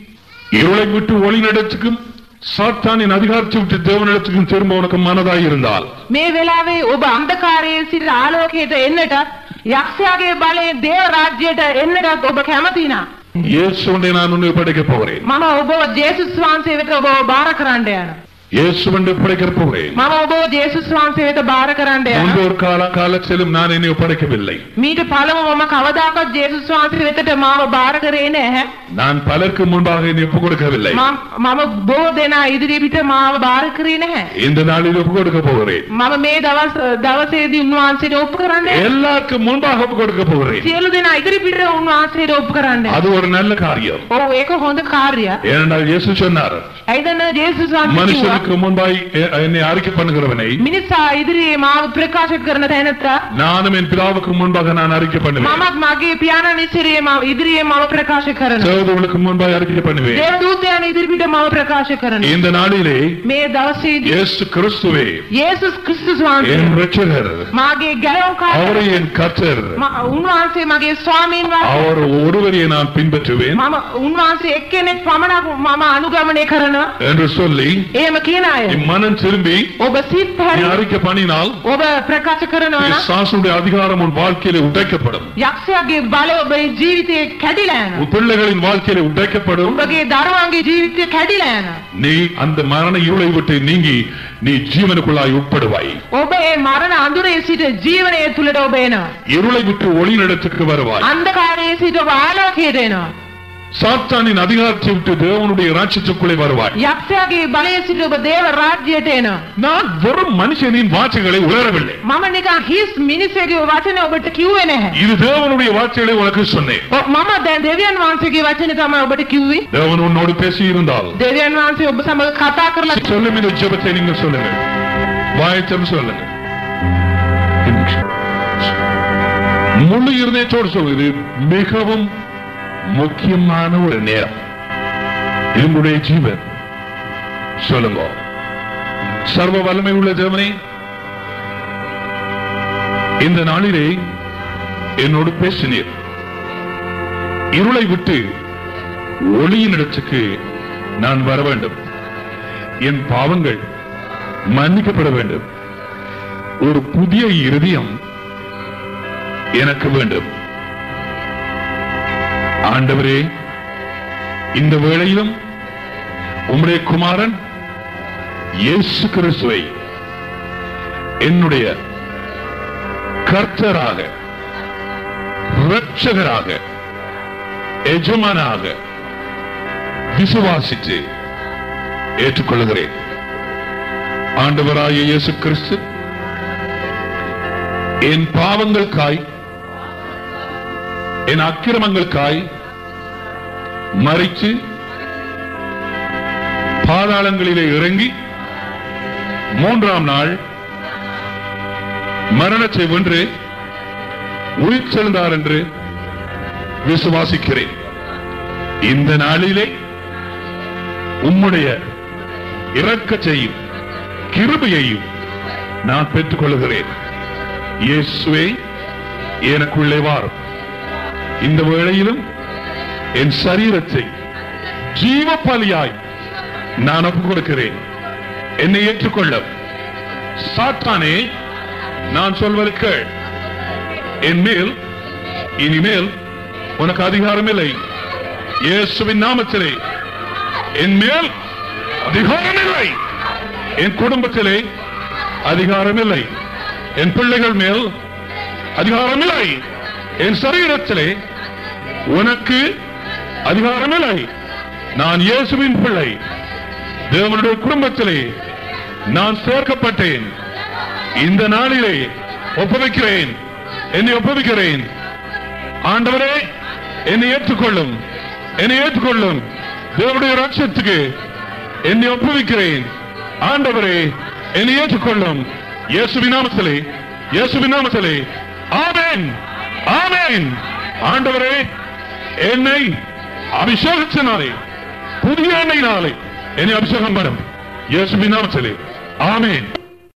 இருளை விட்டு ஒளிநடத்துக்கும் சாத்தானின் அதிகாரத்தை விட்டு தேவனிடத்துக்கும் திரும்ப உனக்கு மனதாய் இருந்தால் මේ වෙලාවේ ඔබ අන්ධකාරයේ සිට ආලෝකයට එන්නටත් යක්ෂයාගේ බලයෙන් දේව රාජ්‍යයට එන්නටත් ඔබ කැමති නම් இயேசுண்டை நான் உன்னை படைக்க போகிறேன் මම ඔබ ජේසුස් වහන්සේ වෙත ඔබව බාර කරන්න යනවා. இயேசுவண்டு ஒப்படைக்கப் போகிறேன் මම ඔබ ජේසුස් වහන්සේ වෙත බාර කරන්න முன்பு යනවා. ஒரு கால காலத்திலும் நான் என்னை ஒப்படைக்கவில்லை මීට පළමු මම කවදාකවත් ජේසුස් වහන්සේ වෙතට මාව බාර කරේ නැහැ. நான் பலருக்கு முன்பாக என்னை ஒப்புக் கொடுக்கவில்லை මම මම බොහෝ දෙනා ඉදිරි පිට මාව බාර කරේ නැහැ. இந்த நாளில் ஒப்புக் கொடுக்க போகிறேன் මම මේ දවස් දවසේදී උන්වහන්සේට ඔප්පු කරන්න යනවා. எல்லாருக்கும் முன்பாக ஒப்புக் கொடுக்க போகிறேன் සියලු දෙනා ඉදිරි පිට උන්වහන්සේට ඔප්පු කරන්න. அது ஒரு நல்ல காரியம் ඔව් ඒක හොඳ කාර්යයක්. ஏனென்றால் இயேசு சொன்னார் ඇයිදන්න ජේසුස් වහන්සේ කිව්වා, மனுஷனுக்கு முன்பாய் எ- என்னை அறிக்கை பண்ணுகிறவனை මිනිසා ඉදිරියේ මාව ප්‍රකාශ කරන තැනත්තා நானும் என் பிதாவுக்கு முன்பாக நான் அறிக்கை பண்ணுவேன் මමත් මගේ පියාණන් ඉදිරියේ මාව ඉදිරියේ මම ප්‍රකාශ කරනවා. தேவதூளுக்கு முன்பாக அறிக்கை பண்ணுவேன் දේවදූතයන් ඉදිරිපිට මම ප්‍රකාශ කරනවා. இந்த நாளிலே මේ දවසේදී இயேசு கிறிஸ்துவே යේසුස් ක්‍රිස්තුස් වහන්සේ என் ரட்சகர் මාගේ ගැලවුම්කාරයා அவரை என் கர்த்தர் ම- උන්වහන්සේ මගේ ස්වාමීන් වහන්සේ அவர் ஒருவரையே நான் பின்பற்றுவேன் මම උන්වහන්සේ එක්කෙනෙක් පමණක් මම අනුගමනය කරනවා என்று சொல்லி එහෙම කියන අය நீ மனம் திரும்பி ඔබ සිත් நீ හැරි அறிக்கை பண்ணினால் ඔබ ප්‍රකාශ කරනවා නම් சாசுடைய அதிகாரம் உன் வாழ்க்கையில உடைக்கப்படும் යක්ෂයාගේ බලය ඔබේ ජීවිතයේ කැඩිලා යනවා உன் பிள்ளைகளின் வாழ்க்கையில உடைக்கப்படும் ඔබගේ දරුවන්ගේ ජීවිතය කැඩිලා යනවා நீ அந்த மரண இருளை விட்டு நீங்கி நீ ஜீவனுக்குள்ளாய் உட்படுவாய் ඔබ ඒ මරණ අඳුරේ සිට ජීවනය තුළට ඔබ එනවා இருளை விட்டு ஒளி நடத்துக்கு வருவாய் අන්ධකාරයේ සිට ඔබ ආලෝකයට එනවා சாத்தானின் அதிகாரத்தை விட்டு தேவனுடைய ராட்சத்துக்குள்ளே வருவாய் යක්ෂයාගේ බලය සිට ඔබ දේව රාජ්‍යයට එනවා நான் வெறும் மனுஷனின் வார்த்தைகளை உணரவில்லை මම නිකන් හිස් මිනිස්සෙගේ වචන ඔබට කිව්වේ නැහැ இது தேவனுடைய வார்த்தைகளை உனக்கு சொன்னேன் ඔ- මම දැන් දෙවියන් වහන්සේගේ වචන තමයි ඔබට කිව්වේ தேவன் உன்னோடு பேசி இருந்தால் දෙවියන් වහන්සේ ඔබ සමග කතා කරලා சொல்லும் இந்த ஜெபத்தை நீங்க சொல்லுங்க வாயத்தம் சொல்லுங்க முழு இருதயத்தோடு சொல்லுது மிகவும் முக்கியமான ஒரு நேரம் இது உங்களுடைய ஜீவன் சொல்லுங்க சர்வ வல்லமை உள்ள தேவனே இந்த நாளிலே என்னோடு பேசினீர் இருளை விட்டு ஒளியின் இடத்துக்கு நான் வர வேண்டும் என் பாவங்கள் மன்னிக்கப்பட வேண்டும் ஒரு புதிய இருதயம் எனக்கு வேண்டும் ஆண்டவரே இந்த வேளையிலும் உம்முடைய குமாரன் இயேசு கிறிஸ்துவை என்னுடைய கர்த்தராக இரட்சகராக எஜமானாக விசுவாசித்து ஏற்றுக்கொள்கிறேன் ஆண்டவராய இயேசு கிறிஸ்து என் பாவங்களுக்காய் என் அக்கிரமங்களுக்காய் மறித்து பாதாளங்களிலே இறங்கி மூன்றாம் நாள் மரணத்தை வென்று உயிர் செழுந்தார் என்று விசுவாசிக்கிறேன் இந்த நாளிலே உம்முடைய இரக்கத்தையும் கிருபையையும் நான் பெற்றுக் கொள்கிறேன் இயேசுவே எனக்குள்ளே வாரும் இந்த வேளையிலும் என் சரீரத்தை ஜீவ பலியாய் நான் ஒப்புக் கொடுக்கிறேன் என்னை ஏற்றுக்கொள்ள சாத்தானே நான் சொல்வது கேள் என் மேல் இனிமேல் உனக்கு அதிகாரம் இல்லை இயேசுவின் நாமத்திலே என் மேல் அதிகாரம் இல்லை என் குடும்பத்திலே அதிகாரம் இல்லை என் பிள்ளைகள் மேல் அதிகாரம் இல்லை என் சரீரத்திலே உனக்கு அதிகாரம் இல்லை நான் இயேசுவின் பிள்ளை தேவனுடைய குடும்பத்திலே நான் சேர்க்கப்பட்டேன் இந்த நாளிலே ஒப்புவிக்கிறேன் என்னை ஒப்புவிக்கிறேன் ஆண்டவரே என்னை ஏற்றுக்கொள்ளும் என்னை ஏற்றுக்கொள்ளும் தேவனுடைய ராட்சத்துக்கு என்னை ஒப்புவிக்கிறேன் ஆண்டவரே என்னை ஏற்றுக்கொள்ளும் இயேசுவின் நாமத்திலே இயேசுவின் நாமத்திலே ஆமென் ஆமென் ஆண்டவரே என்னை அபிஷேகத்தினாலே புதிய எண்ணெயினாலே என்னை அபிஷேகம் பண்ணும் இயேசுவின் நாமத்திலே ஆமென்